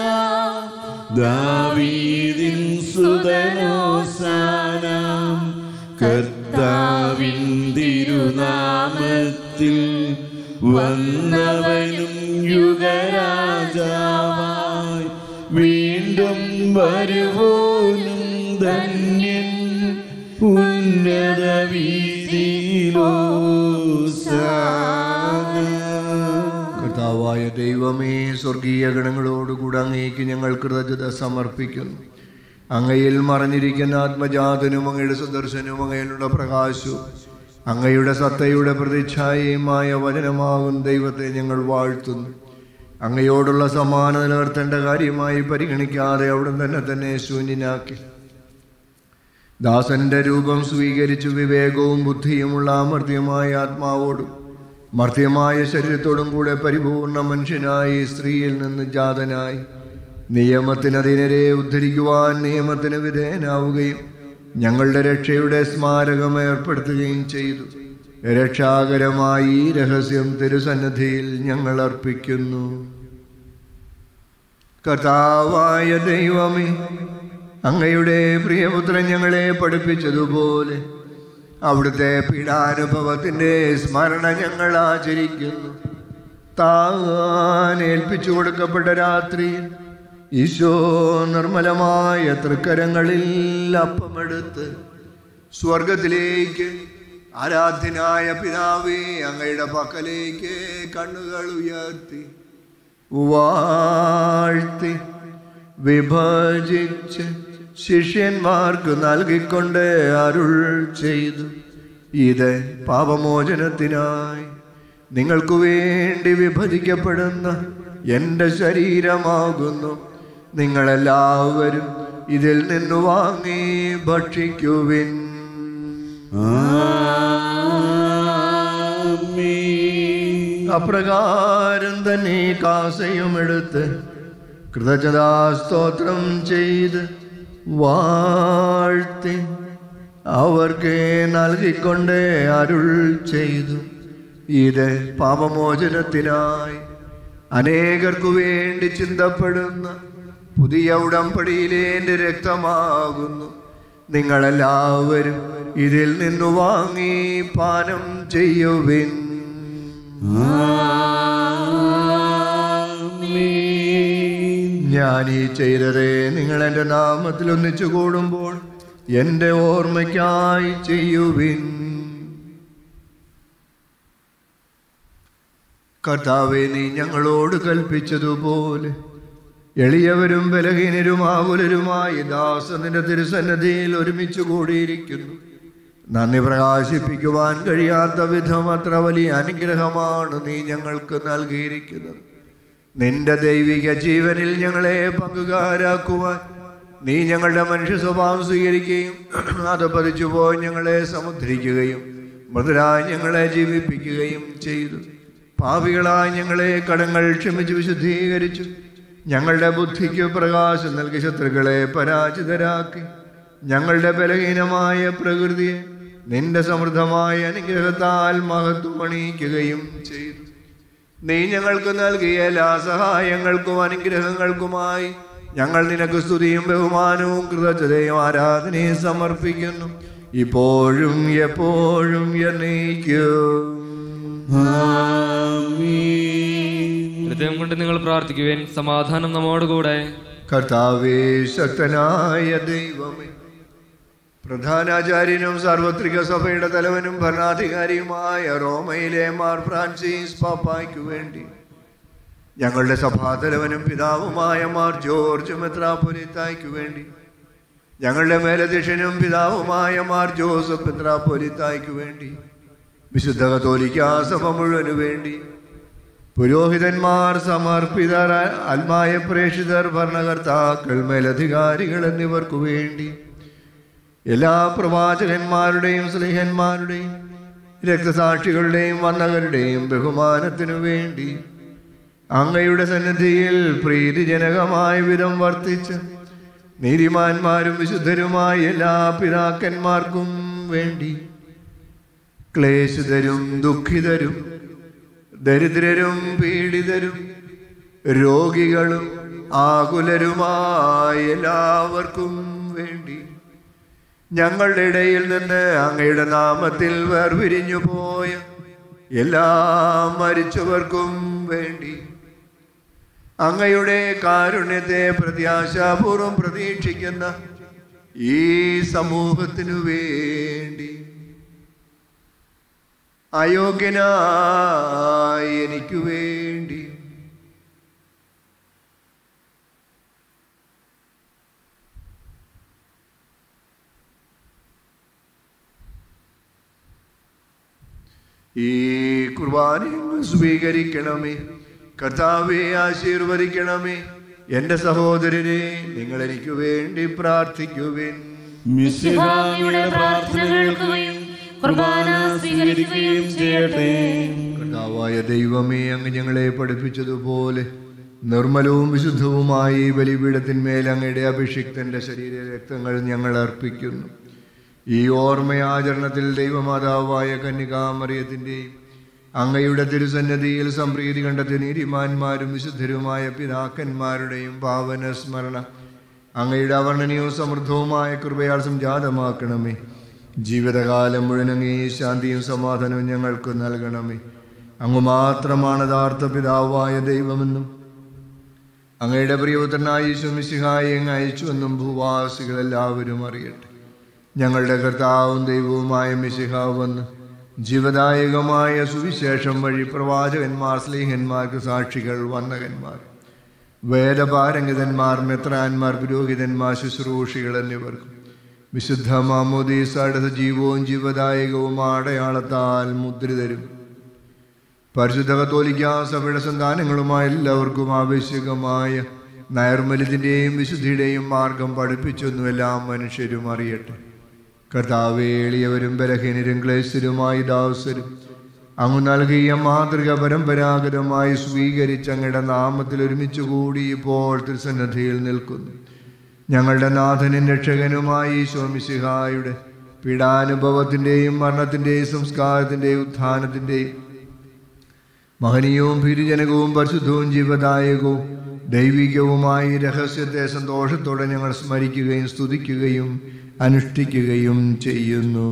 S1: ദാവീദിൻ സുതനോസാന കർത്താവിൻ തിരുനാമത്തിൽ വന്നവനും യുഗരാജാവായി വീണ്ടും വരുവോനും ധന്യൻ ഉന്നത വീതിയിലോസാന
S2: കർത്താവായ ദൈവമേ സ്വർഗീയ ഗണങ്ങളോടുകൂടെ അങ്ങേക്ക് ഞങ്ങൾ കൃതജ്ഞത സമർപ്പിക്കുന്നു അങ്ങയിൽ മറഞ്ഞിരിക്കുന്ന ആത്മജാതനും അങ്ങയുടെ സുദർശനവും അങ്ങയിലുള്ള പ്രകാശവും അങ്ങയുടെ സത്തയുടെ പ്രതിച്ഛായയുമായ വചനമാകും ദൈവത്തെ ഞങ്ങൾ വാഴ്ത്തുന്നു അങ്ങയോടുള്ള സമാന നിലനിർത്തേണ്ട കാര്യമായി പരിഗണിക്കാതെ അവിടെ തന്നെ തന്നെ ശൂന്യനാക്കി ദാസന്റെ രൂപം സ്വീകരിച്ചു വിവേകവും ബുദ്ധിയുമുള്ള അമർത്യമായ ആത്മാവോടും മർത്യമായ ശരീരത്തോടും കൂടെ പരിപൂർണ മനുഷ്യനായി സ്ത്രീയിൽ നിന്ന് ജാതനായി നിയമത്തിനതിനെതിരെ ഉദ്ധരിക്കുവാൻ നിയമത്തിന് വിധേയനാവുകയും ഞങ്ങളുടെ രക്ഷയുടെ സ്മാരകം ഏർപ്പെടുത്തുകയും ചെയ്തു രക്ഷാകരമായി ഈ രഹസ്യം തിരുസന്നിധിയിൽ ഞങ്ങൾ അർപ്പിക്കുന്നു കർത്താവായ ദൈവമേ അങ്ങയുടെ പ്രിയപുത്രൻ ഞങ്ങളെ പഠിപ്പിച്ചതുപോലെ അവിടുത്തെ പീഡാനുഭവത്തിൻ്റെ സ്മരണ ഞങ്ങൾ ആചരിക്കുന്നു താൻ ഏൽപ്പിച്ചു കൊടുക്കപ്പെട്ട രാത്രിയിൽ ഈശോ നിർമ്മലമായ തൃക്കരങ്ങളിൽ അപ്പമെടുത്ത് സ്വർഗത്തിലേക്ക് ആരാധ്യനായ പിതാവേ അങ്ങയുടെ പക്കലേക്ക് കണ്ണുകൾ ഉയർത്തി വാഴ്ത്തി വിഭജിച്ച് ശിഷ്യന്മാർക്ക് നൽകിക്കൊണ്ട് അരുൾ ചെയ്തു ഇത് പാപമോചനത്തിനായി നിങ്ങൾക്കു വേണ്ടി വിഭജിക്കപ്പെടുന്ന എൻ്റെ ശരീരമാകുന്നു നിങ്ങളെല്ലാവരും ഇതിൽ നിന്ന് വാങ്ങി ഭക്ഷിക്കുവിൻ അപ്രകാരം തന്നെ കാസയും എടുത്ത് കൃതജ്ഞതാസ്തോത്രം ചെയ്ത് വാഴ്ത്തി അവർക്ക് നൽകിക്കൊണ്ട് അരുൾ ചെയ്തു ഇത് പാപമോചനത്തിനായി അനേകർക്കു വേണ്ടി ചിന്തപ്പെടുന്ന പുതിയ ഉടമ്പടിയിലെ എൻ്റെ രക്തമാകുന്നു നിങ്ങളെല്ലാവരും ഇതിൽ നിന്നു വാങ്ങി പാനം ചെയ്യുവിൻ ഞാൻ ഈ ചെയ്തതേ നിങ്ങൾ എൻ്റെ നാമത്തിൽ ഒന്നിച്ചു കൂടുമ്പോൾ എൻ്റെ ഓർമ്മയ്ക്കായി ചെയ്യുവിൻ കർത്താവെ നീ ഞങ്ങളോട് കൽപ്പിച്ചതുപോലെ എളിയവരും ബലഹീനരും ആകുലരുമായി ദാസനിന്റെ തിരുസന്നതിയിൽ ഒരുമിച്ച് കൂടിയിരിക്കുന്നു നന്ദി പ്രകാശിപ്പിക്കുവാൻ കഴിയാത്ത വിധം അത്ര വലിയ അനുഗ്രഹമാണ് നീ ഞങ്ങൾക്ക് നൽകിയിരിക്കുന്നത് നിന്റെ ദൈവിക ജീവനിൽ ഞങ്ങളെ പങ്കുകാരാക്കുവാൻ നീ ഞങ്ങളുടെ മനുഷ്യ സ്വഭാവം സ്വീകരിക്കുകയും അത് പതിച്ചുപോയി ഞങ്ങളെ സമുദ്രിക്കുകയും മൃദുരായി ഞങ്ങളെ ജീവിപ്പിക്കുകയും ചെയ്തു പാപികളായി ഞങ്ങളെ കടങ്ങൾ ക്ഷമിച്ച് വിശുദ്ധീകരിച്ചു ഞങ്ങളുടെ ബുദ്ധിക്ക് പ്രകാശം നൽകി ശത്രുക്കളെ പരാജിതരാക്കി ഞങ്ങളുടെ ബലഹീനമായ പ്രകൃതിയെ നിന്റെ സമൃദ്ധമായ അനുഗ്രഹത്താൽ മഹത്വം അണിയിക്കുകയും ചെയ്തു നീ ഞങ്ങൾക്ക് നൽകിയ എല്ലാ സഹായങ്ങൾക്കും അനുഗ്രഹങ്ങൾക്കുമായി ഞങ്ങൾ നിനക്ക് സ്തുതിയും ബഹുമാനവും കൃതജ്ഞതയും ആരാധനയും സമർപ്പിക്കുന്നു ഇപ്പോഴും എപ്പോഴും എന്നേക്കും
S4: ഹൃദയം കൊണ്ട് നിങ്ങൾ പ്രാർത്ഥിക്കുവേൻ സമാധാനം നമ്മോടുകൂടെ
S2: കർത്താവേ ശക്തനായ ദൈവമേ പ്രധാനാചാര്യനും സാർവത്രിക സഭയുടെ തലവനും ഭരണാധികാരിയുമായ റോമയിലെ മാർ ഫ്രാൻസിസ് പാപ്പായ്ക്കു വേണ്ടി ഞങ്ങളുടെ സഭാതലവനും പിതാവുമായ മാർ ജോർജ് മെത്രാപ്പൊലിത്തായ്ക്കു വേണ്ടി ഞങ്ങളുടെ മേലധ്യക്ഷനും പിതാവുമായ മാർ ജോസഫ് മെത്രാപ്പൊലിത്തായ്ക്കു വേണ്ടി വിശുദ്ധ കത്തോലിക്കാ സഭ മുഴുവനു വേണ്ടി പുരോഹിതന്മാർ സമർപ്പിതർ ആത്മായ പ്രേക്ഷിതർ ഭരണകർത്താക്കൾ മേലധികാരികൾ എന്നിവർക്കു വേണ്ടി എല്ലാ പ്രവാചകന്മാരുടെയും സ്നേഹന്മാരുടെയും രക്തസാക്ഷികളുടെയും വന്നകരുടെയും ബഹുമാനത്തിനു വേണ്ടി അങ്ങയുടെ സന്നിധിയിൽ പ്രീതിജനകമായ വിധം വർത്തിച്ച് നീതിമാന്മാരും വിശുദ്ധരുമായ എല്ലാ പിതാക്കന്മാർക്കും വേണ്ടി ക്ലേശിതരും ദുഃഖിതരും ദരിദ്രരും പീഡിതരും രോഗികളും ആകുലരുമായ എല്ലാവർക്കും വേണ്ടി ഞങ്ങളുടെ ഇടയിൽ നിന്ന് അങ്ങയുടെ നാമത്തിൽ വേർപിരിഞ്ഞു പോയ എല്ലാ മരിച്ചവർക്കും വേണ്ടി അങ്ങയുടെ കാരുണ്യത്തെ പ്രത്യാശാപൂർവം പ്രതീക്ഷിക്കുന്ന ഈ സമൂഹത്തിനു വേണ്ടി അയോഗ്യനായി എനിക്കു വേണ്ടി ഈ കുർബാന സ്വീകരിക്കണമേ കർത്താവെ ആശീർവദിക്കണമേ എൻ്റെ സഹോദരനെ നിങ്ങൾ എനിക്ക് വേണ്ടി പ്രാർത്ഥിക്കുവിൻ
S1: മിശിഹായുടെ പ്രാർത്ഥന കേൾക്കുകയും കുർബാന സ്വീകരിക്കുകയും ചെയ്യട്ടെ
S2: കർത്താവായ ദൈവമേ അങ്ങ് ഞങ്ങളെ പഠിപ്പിച്ചതുപോലെ നിർമ്മലവും വിശുദ്ധവുമായി ഈ ബലിപീഠത്തിന്മേൽ അങ്ങയുടെ അഭിഷിക്തന്റെ ശരീര രക്തങ്ങൾ ഞങ്ങൾ അർപ്പിക്കുന്നു ഈ ഓർമ്മയാചരണത്തിൽ ദൈവമാതാവായ കന്യകാമറിയത്തിൻ്റെയും അങ്ങയുടെ തിരുസന്നതിയിൽ സംപ്രീതി കണ്ടെത്തിയ നീതിമാന്മാരും വിശുദ്ധരുമായ പിതാക്കന്മാരുടെയും പാവന സ്മരണ അങ്ങയുടെ അവർണ്ണനീയവും സമൃദ്ധവുമായ കൃപയാൽ സംജാതമാക്കണമേ ജീവിതകാലം മുഴുവൻ അങ്ങേ ശാന്തിയും സമാധാനവും ഞങ്ങൾക്ക് നൽകണമേ അങ്ങ് മാത്രമാണ് യഥാർത്ഥ പിതാവായ ദൈവമെന്നും അങ്ങയുടെ പ്രിയപുത്രനായ ഈശ്വമിശിഹായി അങ്ങ് അയച്ചുവെന്നും ഭൂവാസികളെല്ലാവരും അറിയട്ടെ ഞങ്ങളുടെ കർത്താവും ദൈവവുമായ മിശിഹാവ് വന്ന് ജീവദായകമായ സുവിശേഷം വഴി പ്രവാചകന്മാർ സ്ലീഹന്മാർക്ക് സാക്ഷികൾ വന്നകന്മാർ വേദപാരംഗിതന്മാർ മെത്രാന്മാർ പുരോഹിതന്മാർ ശുശ്രൂഷികൾ എന്നിവർക്കും വിശുദ്ധ മാമോദീസയുടെ ജീവവും ജീവദായകവും അടയാളത്താൽ മുദ്രിതരും പരിശുദ്ധ കത്തോലിക്ക സഭയുടെ സന്താനങ്ങളുമായ എല്ലാവർക്കും ആവശ്യകമായ നൈർമല്യത്തിൻ്റെയും വിശുദ്ധിയുടെയും മാർഗം പഠിപ്പിച്ചൊന്നും എല്ലാ മനുഷ്യരും അറിയട്ടെ കർത്താവേ എളിയവരും ബലഹീനരും ക്ലേശരുമായി ദാസരും അങ്ങ് നൽകിയ മാതൃക പരമ്പരാഗതമായി സ്വീകരിച്ച് അങ്ങയുടെ നാമത്തിൽ ഒരുമിച്ച് കൂടി ഇപ്പോൾ തിരുസന്നദ്ധിയിൽ നിൽക്കുന്നു ഞങ്ങളുടെ നാഥനും രക്ഷകനുമായി ശോമിശിഹായുടെ പീഡാനുഭവത്തിൻ്റെയും മരണത്തിൻ്റെയും സംസ്കാരത്തിൻ്റെയും ഉത്ഥാനത്തിൻ്റെയും മഹനീയവും ഭീരുജനകവും പരിശുദ്ധവും ജീവദായകവും ദൈവികവുമായി രഹസ്യത്തെ സന്തോഷത്തോടെ ഞങ്ങൾ സ്മരിക്കുകയും സ്തുതിക്കുകയും അനുഷ്ഠിക്കുകയും ചെയ്യുന്നു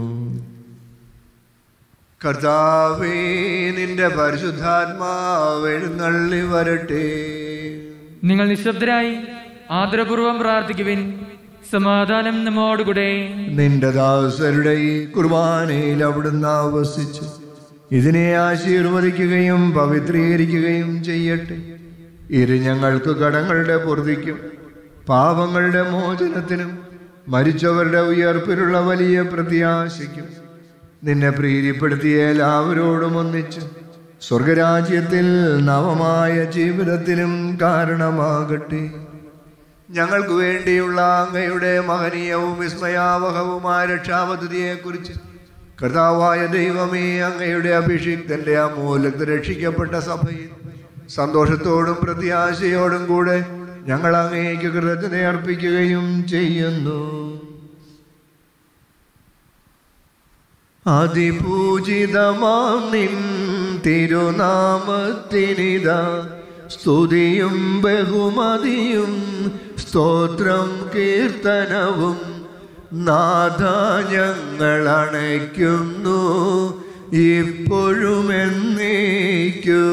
S2: കർത്താവേ നിന്റെ പരിശുദ്ധാത്മാവ് എഴുന്നള്ളി വരട്ടെ
S3: നിങ്ങൾ നിശബ്ദരായി ആദരപൂർവം പ്രാർത്ഥിക്കുവിൻ സമാധാനം നമ്മോടുകൂടെ
S2: നിന്റെ ദാസരുടെ ഈ കുർബാനയിൽ അവിടുന്ന് ആവസിച്ച് ഇതിനെ ആശീർവദിക്കുകയും പവിത്രീകരിക്കുകയും ചെയ്യട്ടെ ഇരു ഞങ്ങൾക്ക് കടങ്ങളുടെ പൊറുതിക്കും പാപങ്ങളുടെ മോചനത്തിനും മരിച്ചവരുടെ ഉയർപ്പിലുള്ള വലിയ പ്രത്യാശയ്ക്കും നിന്നെ പ്രീതിപ്പെടുത്തിയ എല്ലാവരോടും ഒന്നിച്ച് സ്വർഗരാജ്യത്തിൽ നവമായ ജീവിതത്തിനും കാരണമാകട്ടെ ഞങ്ങൾക്ക് വേണ്ടിയുള്ള അങ്ങയുടെ മഹനീയവും വിസ്മയാവഹവുമായ രക്ഷാപദ്ധതിയെക്കുറിച്ച് കർത്താവായ ദൈവമേ അങ്ങയുടെ അഭിഷിക്തന്റെ അമൂലത്ത് രക്ഷിക്കപ്പെട്ട സഭയിൽ സന്തോഷത്തോടും പ്രത്യാശയോടും കൂടെ ഞങ്ങൾ അങ്ങേക്ക് കൃതജ്ഞത അർപ്പിക്കുകയും ചെയ്യുന്നു അതിപൂജിതമാം നിൻ തിരുനാമത്തിനിത സ്തുതിയും ബഹുമതിയും സ്തോത്രം കീർത്തനവും നാഥ ഞങ്ങൾ അണയ്ക്കുന്നു ഇപ്പോഴും എന്നേക്കും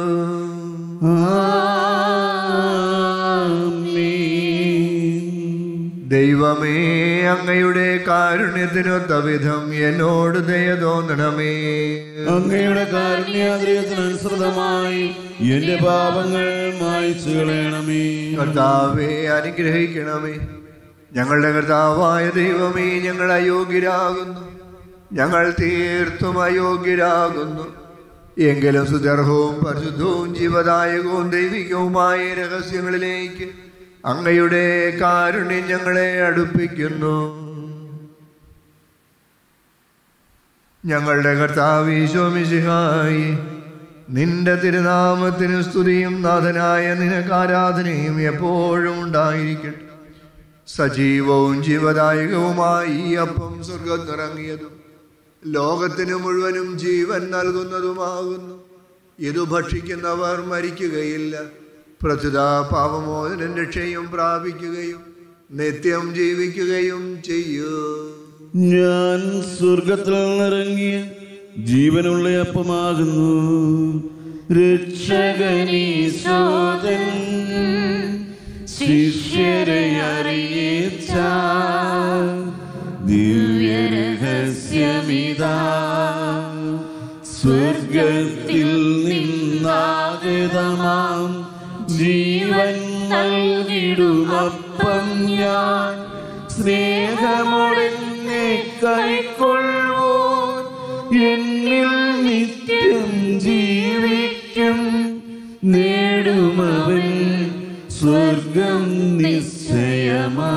S2: ദൈവമേ അങ്ങയുടെ കാരുണ്യത്തിനൊത്ത വിധം എന്നോട് ദയ തോന്നണമേ
S1: അങ്ങയുടെ കാരുണ്യാദ്രയത്തിനനുസൃതമായി എന്റെ പാപങ്ങൾ മായ്ച്ചു കളയണമേ
S2: കർത്താവെ അനുഗ്രഹിക്കണമേ ഞങ്ങളുടെ കർത്താവായ ദൈവമേ ഞങ്ങൾ അയോഗ്യരാകുന്നു ഞങ്ങൾ തീർത്തും അയോഗ്യരാകുന്നു എങ്കിലും സുദർഹവും പരിശുദ്ധവും ജീവദായകവും ദൈവികവുമായ രഹസ്യങ്ങളിലേക്ക് അങ്ങയുടെ കാരുണ്യം ഞങ്ങളെ അടുപ്പിക്കുന്നു ഞങ്ങളുടെ കർത്താവീശോമിശിഹായി നിന്റെ തിരുനാമത്തിന് സ്തുതിയും നാഥനായ നിനക്ക് ആരാധനയും എപ്പോഴും ഉണ്ടായിരിക്കട്ടെ സജീവവും ജീവദായകവുമായി ഈ അപ്പം സ്വർഗത്തിറങ്ങിയതും ലോകത്തിന് മുഴുവനും ജീവൻ നൽകുന്നതുമാകുന്നു ഇത് ഭക്ഷിക്കുന്നവർ മരിക്കുകയില്ല പ്രതുത പാപമോചനം രക്ഷയും പ്രാപിക്കുകയും നിത്യം ജീവിക്കുകയും ചെയ്യൂ
S1: ഞാൻ സ്വർഗത്തിൽ നിന്നിറങ്ങിയ ജീവനുള്ള അപ്പമാകുന്നു രക്ഷകനീശോദൻ ശിഷ്യരെ അറിയിച്ച ദിവ്യരഹസ്യമിതാ സ്വർഗത്തിൽ നിന്നാഗതമാം ജീവൻ നൽകിടുമപ്പം ഞാൻ സ്നേഹമൊടന്നെ കൈക്കൊള്ളൂ എന്നിൽ നിത്യം ജീവിക്കും നേടുമവൻ സ്വർഗം നിശ്ചയമാ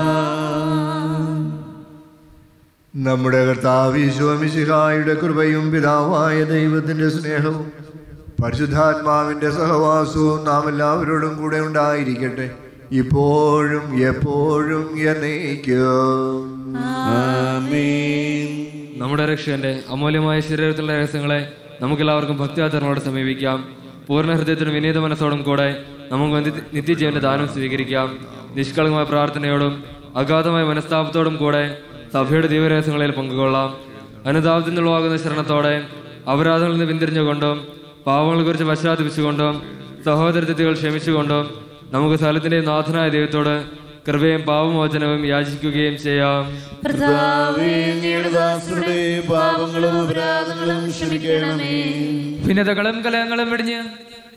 S2: നമ്മുടെ കർത്താവിശ്വമിശിഹായുടെ കൃപയും പിതാവായ ദൈവത്തിന്റെ സ്നേഹവും പരിശുദ്ധാത്മാവിന്റെ സഹവാസവും നാം എല്ലാവരോടും കൂടെ ഉണ്ടായിരിക്കട്ടെ ഇപ്പോഴും എപ്പോഴും എന്നേക്കും
S1: ആമേൻ
S4: നമ്മുടെ രക്ഷകന്റെ അമൂല്യമായ ശരീരത്തിലുള്ള രഹസ്യങ്ങളെ നമുക്കെല്ലാവർക്കും ഭക്തിയാചരണയോടെ സമീപിക്കാം പൂർണ്ണ ഹൃദയത്തിനും വിനീത മനസ്സോടും കൂടെ നമുക്ക് നിത്യ- നിത്യജീവന്റെ ദാനം സ്വീകരിക്കാം നിഷ്കളങ്കമായ പ്രാർത്ഥനയോടും അഗാധമായ മനസ്താപത്തോടും കൂടെ സഭയുടെ ദൈവരഹസ്യങ്ങളിൽ പങ്കുകൊള്ളാം അനുതാപത്തിൽ നിന്നുള്ളവാകുന്ന ശരണത്തോടെ അപരാധങ്ങളിൽ നിന്ന് പിന്തിരിഞ്ഞുകൊണ്ടും പാവങ്ങളെ കുറിച്ച് പശ്ചാത്തപിച്ചുകൊണ്ടും സഹോദരത്വങ്ങൾ ക്ഷമിച്ചുകൊണ്ടും നമുക്ക് സ്ഥലത്തിന്റെയും നാഥനായ ദൈവത്തോട് കൃപയും പാപമോചനവും യാചിക്കുകയും ചെയ്യാം
S1: കർത്താവേ, അങ്ങയുടെ ദാസരുടെ പാപങ്ങളും അപരാധങ്ങളും ക്ഷമിക്കണമേ
S3: ഭിന്നതകളും കലഹങ്ങളും വെടിഞ്ഞ്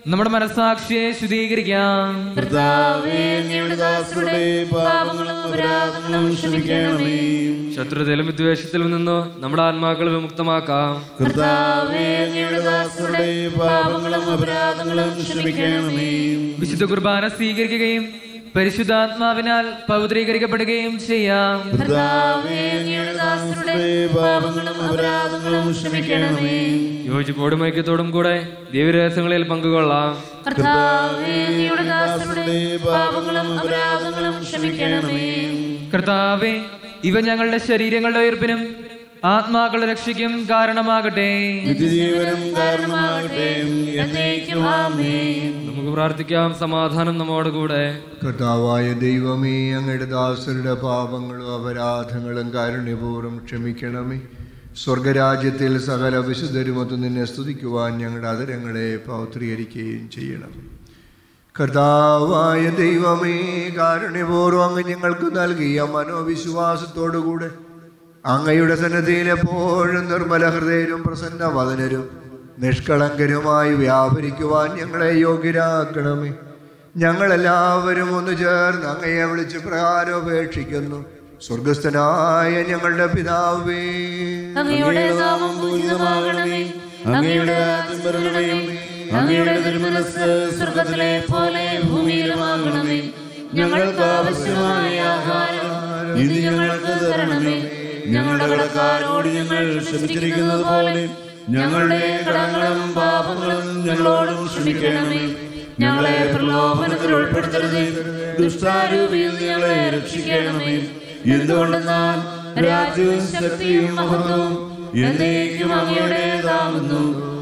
S3: നമ്മുടെ മനസ്സാക്ഷിയെ ശുദ്ധീകരിക്കാം
S1: കർത്താവേ അങ്ങയുടെ ദാസരുടെ പാപങ്ങളും അപരാധങ്ങളും ക്ഷമിക്കണമേ
S4: ശത്രുതയിലും വിദ്വേഷത്തിലും നിന്ന് നമ്മുടെ ആത്മാക്കളെ വിമുക്തമാക്കാം
S1: കർത്താവേ അങ്ങയുടെ ദാസരുടെ പാപങ്ങളും അപരാധങ്ങളും ക്ഷമിക്കണമേ
S3: വിശുദ്ധ കുർബാന സ്വീകരിക്കുകയും പരിശുദ്ധാത്മാവിനാൽ പൗത്രീകരിക്കപ്പെടുകയും ചെയ്യാം
S1: കർത്താവേ അങ്ങയുടെ ദാസരുടെ പാപങ്ങളും അപരാധങ്ങളും ക്ഷമിക്കണമേ
S4: യോജിപ്പോടും ഐക്യത്തോടും കൂടെ ദൈവരഹസ്യങ്ങളിൽ പങ്കുകൊള്ളാം
S5: കർത്താവേ അങ്ങയുടെ ദാസരുടെ
S1: പാപങ്ങളും അപരാധങ്ങളും ക്ഷമിക്കണമേ
S3: കർത്താവെ ഇവ ഞങ്ങളുടെ ശരീരങ്ങളുടെ ഉയർപ്പിനും ആത്മാക്കളുടെ രക്ഷയ്ക്കും കാരണമാകട്ടെ
S1: നിത്യജീവനം കാരണമാകട്ടെ എന്നേക്കും ആമേൻ
S4: നമുക്ക് പ്രാർത്ഥിക്കാം സമാധാനം നമ്മോടുകൂടെ
S2: കർത്താവായ ദൈവമേ അങ്ങയുടെ ദാസരുടെ പാപങ്ങളും അപരാധങ്ങളും കാരുണ്യപൂർവ്വം ക്ഷമിക്കണമേ സ്വർഗരാജ്യത്തിൽ സകല വിശുദ്ധരുമൊത്ത് നിന്നെ സ്തുതിക്കുവാൻ ഞങ്ങളുടെ അതരങ്ങളെ പൗത്രീകരിക്കുകയും ചെയ്യണം കർത്താവായ ദൈവമേ കാരുണ്യപൂർവ്വം അങ്ങ് ഞങ്ങൾക്ക് നൽകിയ മനോവിശ്വാസത്തോടുകൂടെ അങ്ങയുടെ സന്നദ്ധിയിൽ എപ്പോഴും നിർമ്മല ഹൃദയരും പ്രസന്നവദനരും നിഷ്കളങ്കരുമായി വ്യാപരിക്കുവാൻ ഞങ്ങളെ യോഗ്യരാക്കണമേ ഞങ്ങളെല്ലാവരും ഒന്ന് ചേർന്ന് അങ്ങയെ വിളിച്ച് പ്രകാരോപേക്ഷിക്കുന്നു സ്വർഗസ്ഥനായ ഞങ്ങളുടെ പിതാവേ
S5: അങ്ങയുടെ നാമം പൂജിതമാകണമേ
S1: അങ്ങയുടെ രാജ്യം വരണമേ അങ്ങയുടെ തിരുമനസ് സ്വർഗത്തിലെ പോലെ ഭൂമിയിലുമാകണമേ ഞങ്ങൾക്ക് ആവശ്യമായ ആഹാരം ഇനി ഞങ്ങൾക്ക് തരണമേ ഞങ്ങളുടെ കടക്കാരോട് ഞങ്ങൾ ക്ഷമിച്ചിരിക്കുന്നത് പോലെ ഞങ്ങളുടെ കടങ്ങളും പാപങ്ങളും ഞങ്ങളോടും ക്ഷമിക്കണമേ ഞങ്ങളെ പ്രലോഭനത്തിൽ ഉൾപ്പെടുത്തരുതേ ദുഷ്ടാരൂപിയിൽ ഞങ്ങളെ രക്ഷിക്കണമേ എന്തുകൊണ്ടെന്നാൽ രാജ്യവും ശക്തിയും മഹത്വവും എന്നേക്കും അങ്ങയുടേതാകുന്നു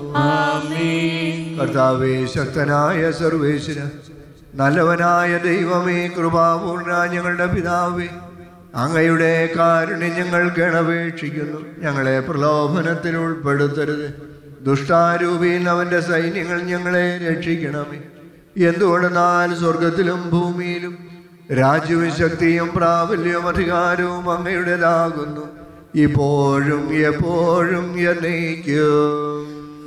S1: ആമേൻ
S2: കർത്താവേ ശക്തനായ സർവേശ്വര നല്ലവനായ ദൈവമേ കൃപാപൂർണ ഞങ്ങളുടെ പിതാവേ അങ്ങയുടെ കാരുണ്യം ഞങ്ങൾ ഗണപേക്ഷിക്കുന്നു ഞങ്ങളെ പ്രലോഭനത്തിൽ ഉൾപ്പെടുത്തരുത് ദുഷ്ടാരൂപിയിൽ അവന്റെ സൈന്യങ്ങൾ ഞങ്ങളെ രക്ഷിക്കണമേ എന്തുകൊണ്ടെന്നാൽ സ്വർഗത്തിലും ഭൂമിയിലും രാജ്യവും ശക്തിയും പ്രാബല്യവും അധികാരവും അങ്ങയുടേതാകുന്നു ഇപ്പോഴും എപ്പോഴും എന്നേക്കും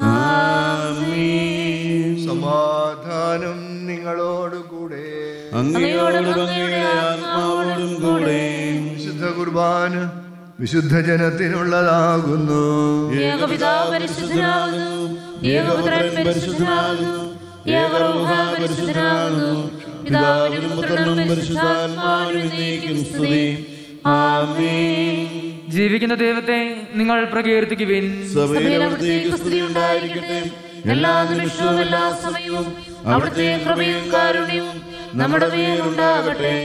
S2: സമാധാനം നിങ്ങളോട് കൂടെ
S1: അങ്ങയോടും അങ്ങയുടെ ആത്മാവോടും കൂടെ
S2: വിശുദ്ധ കുർബാന വിശുദ്ധ ജനത്തിനുള്ളതാകുന്നു
S5: ഏകപിതാവ് പരിശുദ്ധനാകുന്നു ഏകപുത്രൻ പരിശുദ്ധനാകുന്നു ഏകറൂഹ പരിശുദ്ധനാകുന്നു പിതാവിനും പുത്രനും പരിശുദ്ധാത്മാവിനും എന്നേക്കും സ്തുതി ആമേൻ
S3: ജീവിക്കുന്ന ദൈവത്തെ നിങ്ങൾ പ്രകീർത്തിക്കുവിൻ
S1: സഭയിൽ അവിടുത്തേക്ക് സ്തുതി ഉണ്ടായിരിക്കട്ടെ എല്ലാ നിമിഷവും എല്ലാ സമയവും അവിടുത്തെ കൃപയും കാരുണ്യവും നമ്മുടെ മേലുണ്ടാകട്ടെ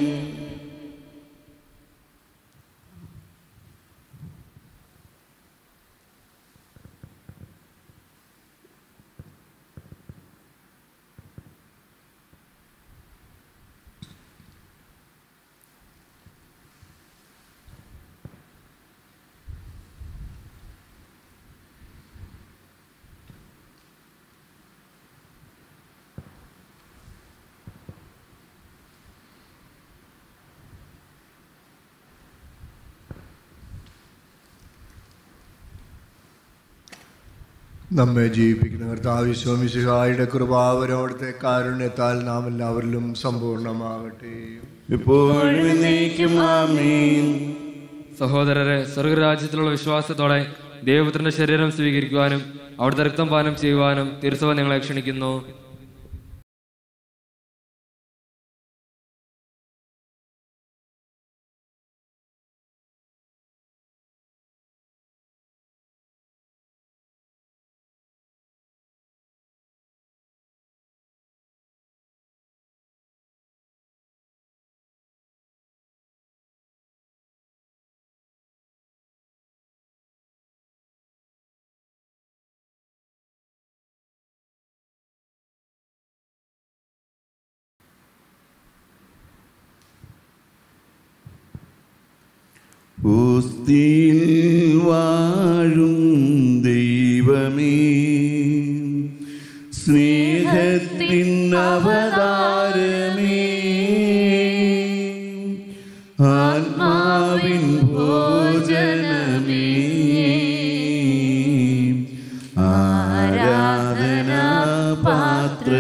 S2: നമ്മെ ജീവിപ്പിക്കുന്ന കർത്താവിശ്വമിശിഹായുടെ കൃപാവരോടത്തെ കാരുണ്യത്താൽ നാം എല്ലാവരിലും സമ്പൂർണ്ണമാകട്ടെ
S1: ഇപ്പോഴും എന്നേക്കും ആമേൻ
S4: സഹോദരരെ സ്വർഗരാജ്യത്തിലുള്ള വിശ്വാസത്തോടെ ദൈവപുത്രന്റെ ശരീരം സ്വീകരിക്കുവാനും അവിടുത്തെ രക്തം പാനം ചെയ്യുവാനും തിരുസഭ നിങ്ങളെ ക്ഷണിക്കുന്നു
S1: ഉസ്തിയിൽ വാഴും ദൈവമേ സ്നേഹത്തിൻ അവതാരമേ ആത്മാവിൻ ഭോജനമേ ആരാധന പാത്രമേ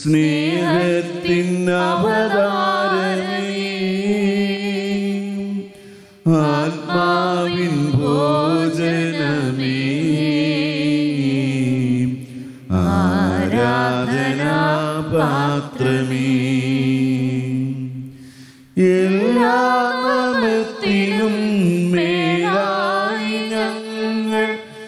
S1: സ്നേഹത്തിൻ അവതാരമേ ആത്മാവിൻ ഭോജനമേ ആരാധനാ പാത്രമേ എല്ലാ നാമത്തിനും മേലായി ഞങ്ങൾ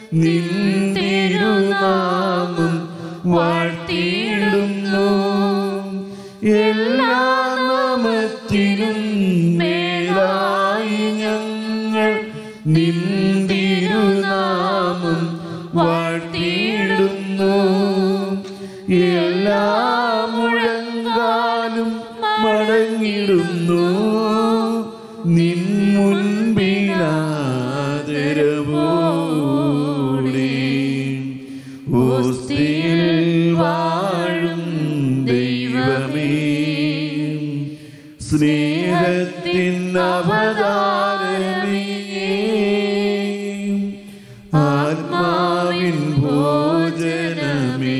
S1: നിന്തിരുനാമം വാഴ്ത്തിയിടുന്നു എല്ലാ നാമത്തിനും മേലായി ഞങ്ങൾ നിന്തിരുനാമം വാഴ്ത്തിയിടുന്നു എല്ലാ മുഴങ്കാലും മടങ്ങിടുന്നു നിൻ മുൻപിലാദരവോടെ ഓസ്തിയിൽ വാഴും ദൈവമേ സ്നേഹത്തിൻ അവതാരമേ ആത്മാവിൻ ഭോജനമേ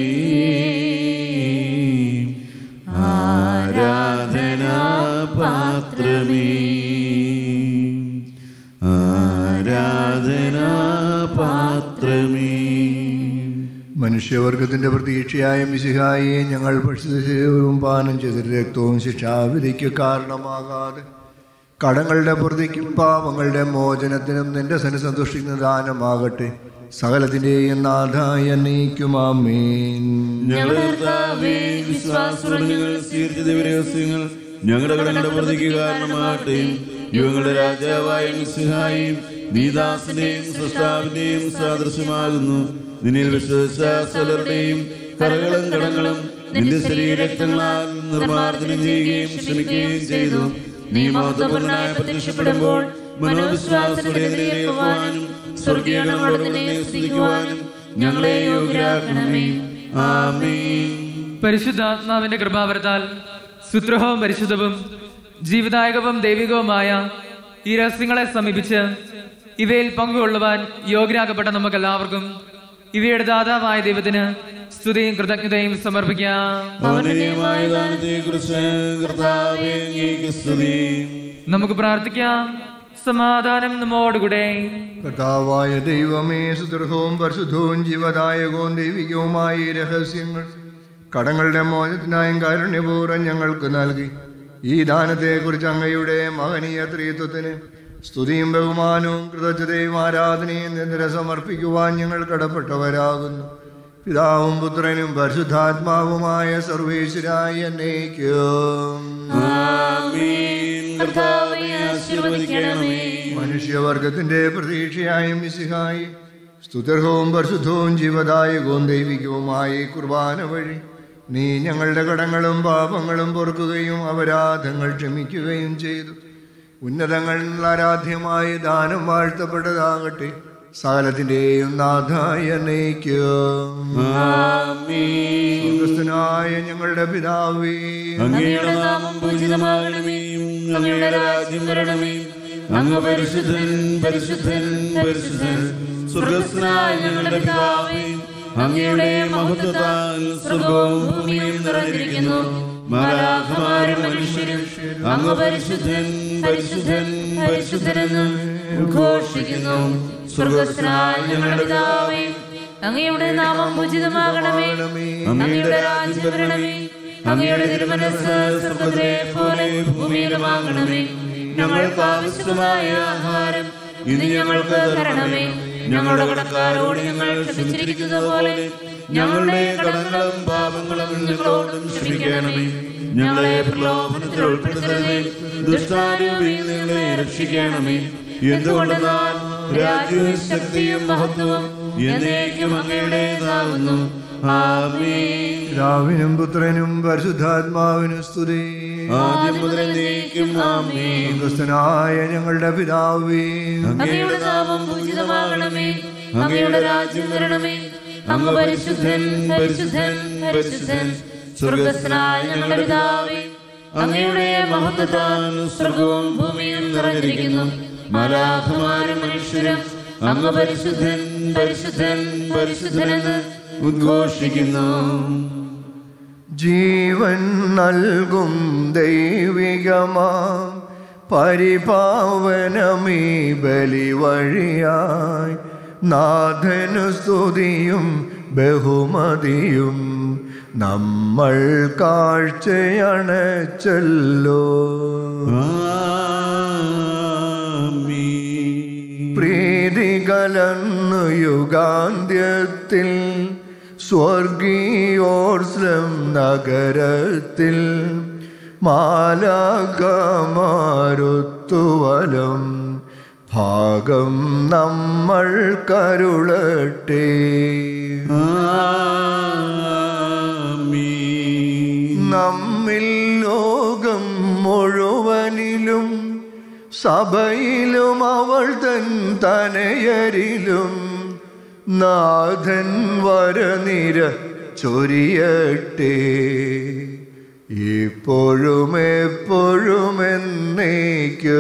S1: ആരാധനാ പാത്രമേ ആരാധനാ പാത്രമേ
S2: മനുഷ്യവർഗത്തിന്റെ പ്രതീക്ഷയായ മിശിഹായെ ഞങ്ങൾ ഭക്ഷ്യവും പാനം ചെയ്ത രക്തവും ശിക്ഷാവിധിക്ക് കാരണമാകാതെ കടങ്ങളുടെ പ്രതിക്കും പാപങ്ങളുടെ മോചനത്തിനും നിന്റെ സന്നിസന്തുഷ്ടിക്കുന്ന ദാനമാകട്ടെ സകലത്തിന്റെയും നാഥായ നീക്കുമാമേൻ
S1: ഞങ്ങളുടെ കർത്താവേ വിശ്വാസമുള്ള ഞങ്ങൾ സ്വീകരിച്ച ദിവരഹസ്യങ്ങൾ ഞങ്ങളുടെ കടങ്ങളുടെ പ്രതിക്ക് കാരണമാകട്ടെ യുവങ്ങളുടെ രാജാവായ മിസ്സിഹായും നീദാസിന്റെയും സൃഷ്ടാവിന്റെയും സാദൃശ്യമാകുന്നു നിന്നിൽ വിശ്വസിച്ച സകലരുടെയും കറകളും കടങ്ങളും നിന്റെ ശരീരക്തങ്ങളാൽ നിർമ്മാർജ്ജനം ചെയ്യുകയും ശ്രമിക്കുകയും ചെയ്തു നീ മഹത്വപൂർണ്ണനായി പ്രത്യക്ഷപ്പെടുമ്പോൾ മനോവിശ്വാസത്തോടെ എതിരേൽക്കുവാനും സ്വർഗീയ ഗണങ്ങളോട് നിന്നെ സ്തുതിക്കുവാനും ഞങ്ങളെ യോഗ്യരാക്കണമേ ആമേൻ
S3: പരിശുദ്ധാത്മാവിന്റെ കൃപാവരത്താൽ സുത്രഹവും പരിശുദ്ധവും ജീവദായകവും ദൈവികവുമായ ഈ രഹസ്യങ്ങളെ സമീപിച്ച് ഇവയിൽ പങ്കുകൊള്ളുവാൻ യോഗ്യരാക്കപ്പെട്ട നമുക്കെല്ലാവർക്കും ഇവയുടെ ദാതാവായ ദൈവത്തിന് സ്തുതിയും കൃതജ്ഞതയും സമർപ്പിക്കാം
S1: അവനീയമായ ദാനത്തെ കുറിച്ച് കർത്താവേ അങ്ങേക്ക് സ്തുതി
S3: നമുക്ക് പ്രാർത്ഥിക്കാം സമാധാനം നമ്മോടുകൂടെ
S2: കർത്താവായ ദൈവമേ സുദൃഢവും പരിശുദ്ധവും ജീവദായകവും ദൈവികവുമായ ഈ രഹസ്യങ്ങൾ കടങ്ങളുടെ മോചനത്തിനായും കാരുണ്യപൂർവ്വം ഞങ്ങൾക്ക് നൽകി ഈ ദാനത്തെക്കുറിച്ച് അങ്ങയുടെ മഹനീയ ത്രിത്വത്തിന് സ്തുതിയും ബഹുമാനവും കൃതജ്ഞതയും ആരാധനയും നിന്നിര സമർപ്പിക്കുവാൻ ഞങ്ങൾ കടപ്പെട്ടവരാകുന്നു പിതാവും പുത്രനും പരിശുദ്ധാത്മാവുമായ സർവേശ്വരായ എന്നേക്കും
S1: ആമേൻ കർത്താവേ ആശീർവദിക്കണമേ
S2: മനുഷ്യവർഗത്തിന്റെ പ്രതീക്ഷയായ മിസിഹായി സ്തുതർഹവും പരിശുദ്ധവും ജീവദായകവും ദൈവികവുമായ ഈ കുർബാന വഴി നീ ഞങ്ങളുടെ കടങ്ങളും പാപങ്ങളും പൊറുക്കുകയും അപരാധങ്ങൾ ക്ഷമിക്കുകയും ചെയ്തു ഉന്നതങ്ങളിൽ ആരാധ്യമായ ദാനം വാഴ്ത്തപ്പെട്ടതാകട്ടെ സകലത്തിന്റെയും നാഥായ നയിക്കും
S1: ആമേൻ
S2: സ്വർഗസ്ഥനായ ഞങ്ങളുടെ പിതാവേ
S1: അങ്ങയുടെ നാമം പൂജിതമാകണമേ അങ്ങയുടെ രാജ്യം വരണമേ അങ്ങ് പരിശുദ്ധൻ പരിശുദ്ധൻ പരിശുദ്ധൻ സ്വർഗസ്നായ ഞങ്ങളുടെ പിതാവേ അങ്ങയുടെ മഹത്വത്താൽ സ്വർഗവും ഭൂമിയും നിറഞ്ഞിരിക്കുന്നു മാലാഖമാരും മനുഷ്യരും അങ്ങ് പരിശുദ്ധൻ പരിശുദ്ധൻ പരിശുദ്ധനെന്ന് ഉദ്ഘോഷിക്കുന്നു
S5: സ്വർഗസ്നായ ഞങ്ങളുടെ പിതാവേ അങ്ങയുടെ നാമം പൂജിതമാകണമേ അങ്ങയുടെ രാജ്യം വരണമേ അങ്ങയുടെ തിരുമനസ് സ്വർഗത്തിലെ പോലെ ഭൂമിയിലുമാകണമേ ഞങ്ങൾക്ക് ആവശ്യമായ ആഹാരം ഇന്ന് ഞങ്ങൾക്ക് തരണമേ ഞങ്ങളുടെ കടക്കാരോട് ഞങ്ങൾ ക്ഷമിച്ചിരിക്കുന്ന പോലെ
S1: ഞങ്ങളുടെ കടങ്ങളും പാപങ്ങളും ഞങ്ങളോടും ക്ഷമിക്കണമേ ഞങ്ങളെ പ്രലോഭനത്തിൽ ഉൾപ്പെടുത്തരുതേ ദുഷ്ടാരൂപിയിൽ നിങ്ങളെ രക്ഷിക്കണമേ എന്തുകൊണ്ടെന്നാൽ രാജ്യവും ശക്തിയും മഹത്വവും എന്നേക്കും അങ്ങയുടേതാകുന്നു ആമേൻ
S2: പിതാവിനും പുത്രനും പരിശുദ്ധാത്മാവിനും സ്തുതി
S1: ആദ്യം മുതൽ എന്നേക്കും ആമേൻ
S2: സ്വർഗസ്ഥനായ ഞങ്ങളുടെ പിതാവേ
S5: അങ്ങയുടെ നാമം പൂജിതമാകണമേ അങ്ങയുടെ രാജ്യം വരണമേ അങ്ങ് പരിശുദ്ധൻ പരിശുദ്ധൻ പരിശുദ്ധൻ സ്വർഗസ്നായ ഞങ്ങളുടെ പിതാവേ അങ്ങയുടെ മഹത്വത്താൽ സ്വർഗവും ഭൂമിയും നിറഞ്ഞിരിക്കുന്നു മലാഖമാരും മനുഷ്യരും അങ്ങ് പരിശുദ്ധൻ പരിശുദ്ധൻ പരിശുദ്ധനെന്ന്
S1: ഉദ്ഘോഷിക്കുന്നു
S2: ജീവൻ നൽകും ദൈവികമാം പരിപാവനമീ ബലി വഴിയായി നാഥനു സ്തുതിയും ബഹുമതിയും നമ്മൾ കാഴ്ചയണച്ചല്ലോ പ്രീതി കലർന്നു യുഗാന്ത്യത്തിൽ സ്വർഗീയോർസ്ലം നഗരത്തിൽ മാലാകമാരുത്തുവലം ഭാഗം നമ്മൾ കരുളട്ടെ നമ്മിൽ ലോകം മുഴുവനിലും സഭയിലും അവൾ തൻ തനയരിലും നാഥൻ വരനിര ചൊരിയട്ടെ ഇപ്പോഴും എപ്പോഴും എന്നേക്കോ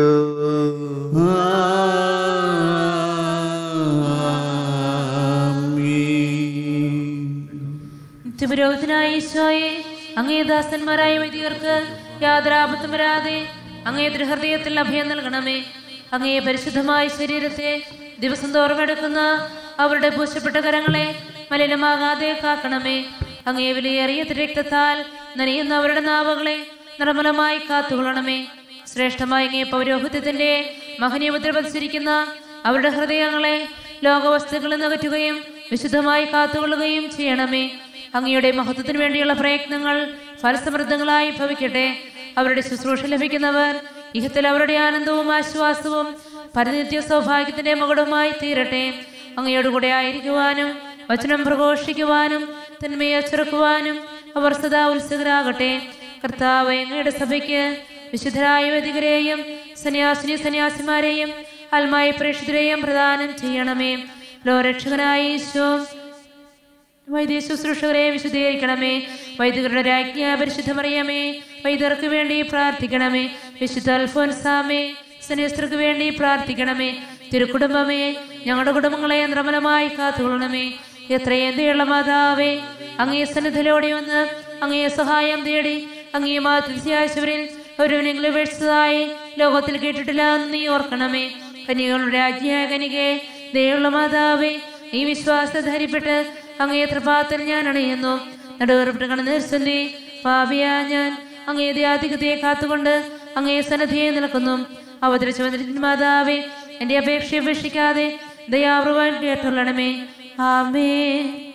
S5: നിത്യപുരോഹിതനായ ഈശോയെ അങ്ങേ ദാസന്മാരായ വൈദികർക്ക് യാതൊരു ആപത്തും വരാതെ അങ്ങേ ദൃഹൃദയത്തിൽ അഭയം നൽകണമേ അങ്ങേ പരിശുദ്ധമായ ശരീരത്തെ ദിവസം തോറും എടുക്കുന്ന അവരുടെ പൂശപ്പെട്ട കരങ്ങളെ മലിനമാകാതെ കാക്കണമേ അങ്ങേ വിലയേറിയ രക്തത്താൽ നനയുന്ന അവരുടെ നാവുകളെ നിർമ്മലമായി കാത്തുകൊള്ളണമേ ശ്രേഷ്ഠമായ അങ്ങേ പൗരോഹിത്യത്തിന്റെ മഹനീയമുദ്ര പതിച്ചിരിക്കുന്ന അവരുടെ ഹൃദയങ്ങളെ ലോകവസ്തുക്കളിൽ നിന്ന് അകറ്റുകയും വിശുദ്ധമായി കാത്തുകൊള്ളുകയും ചെയ്യണമേ അങ്ങയുടെ മഹത്വത്തിന് വേണ്ടിയുള്ള പ്രയത്നങ്ങൾ ഫലസമൃദ്ധങ്ങളായി ഭവിക്കട്ടെ അവരുടെ ശുശ്രൂഷ ലഭിക്കുന്നവർ ഇഹത്തിൽ അവരുടെ ആനന്ദവും ആശ്വാസവും പരനിത്യ സൗഭാഗ്യത്തിന്റെ മകുടമായി തീരട്ടെ അങ്ങയോട് കൂടെ ആയിരിക്കുവാനും വചനം പ്രഘോഷിക്കുവാനും തന്മയെ ചെറുക്കുവാനും അവർ സദാ ഉത്സുകരാകട്ടെ കർത്താവ് അങ്ങയുടെ സഭയ്ക്ക് വിശുദ്ധരായ വൈദികരെയും സന്യാസിനി സന്യാസിമാരെയും അൽമായ പ്രേക്ഷിതരെയും പ്രദാനം ചെയ്യണമേ ലോരക്ഷകനായ ഈശോ വൈദ്യ ശുശ്രൂഷകരെ വിശുദ്ധീകരിക്കണമേ വൈദികരുടെ രാജ്ഞ പരിശുദ്ധമറിയമേ വൈദ്യർക്ക് വേണ്ടി പ്രാർത്ഥിക്കണമേ വിശുദ്ധ അൽഫോൻസാമേ സന്യസ്തർക്ക് വേണ്ടി പ്രാർത്ഥിക്കണമേ തിരുക്കുടുംബമേ ഞങ്ങളുടെ കുടുംബങ്ങളെ നിർമ്മലമായി കാത്തുകൊള്ളണമേ എത്രയും ദയുള്ള മാതാവേ അങ്ങേ സന്നിധിയിലൂടെ വന്ന് അങ്ങേ സഹായം തേടി അങ്ങേ മാതൃശാശവരിൽ ഒരുവനെങ്കിലും ഉപേക്ഷിച്ചതായി ലോകത്തിൽ കേട്ടിട്ടില്ല എന്ന് നീ ഓർക്കണമേ കനികളുടെ രാജ്ഞിയായ കനികെ ദയുള്ള മാതാവേ ഈ വിശ്വാസത്തെ ധരിപ്പെട്ട് അങ്ങേ തൃപാത്തിൽ ഞാൻ അണയുന്നു നടുവേർപ്പെട്ട് കണനീർച്ചൊല്ലി പാപിയാ ഞാൻ അങ്ങേ ദ്യാധികതയെ കാത്തുകൊണ്ട് അങ്ങേ സന്നദ്ധിയെ നിൽക്കുന്നു അവതരിച്ചു വന്നിരിക്കുന്ന മാതാവേ എന്റെ അപേക്ഷയെ ഉപേക്ഷിക്കാതെ ദയാപൂർവം കേട്ടുള്ളണമേ ആമേ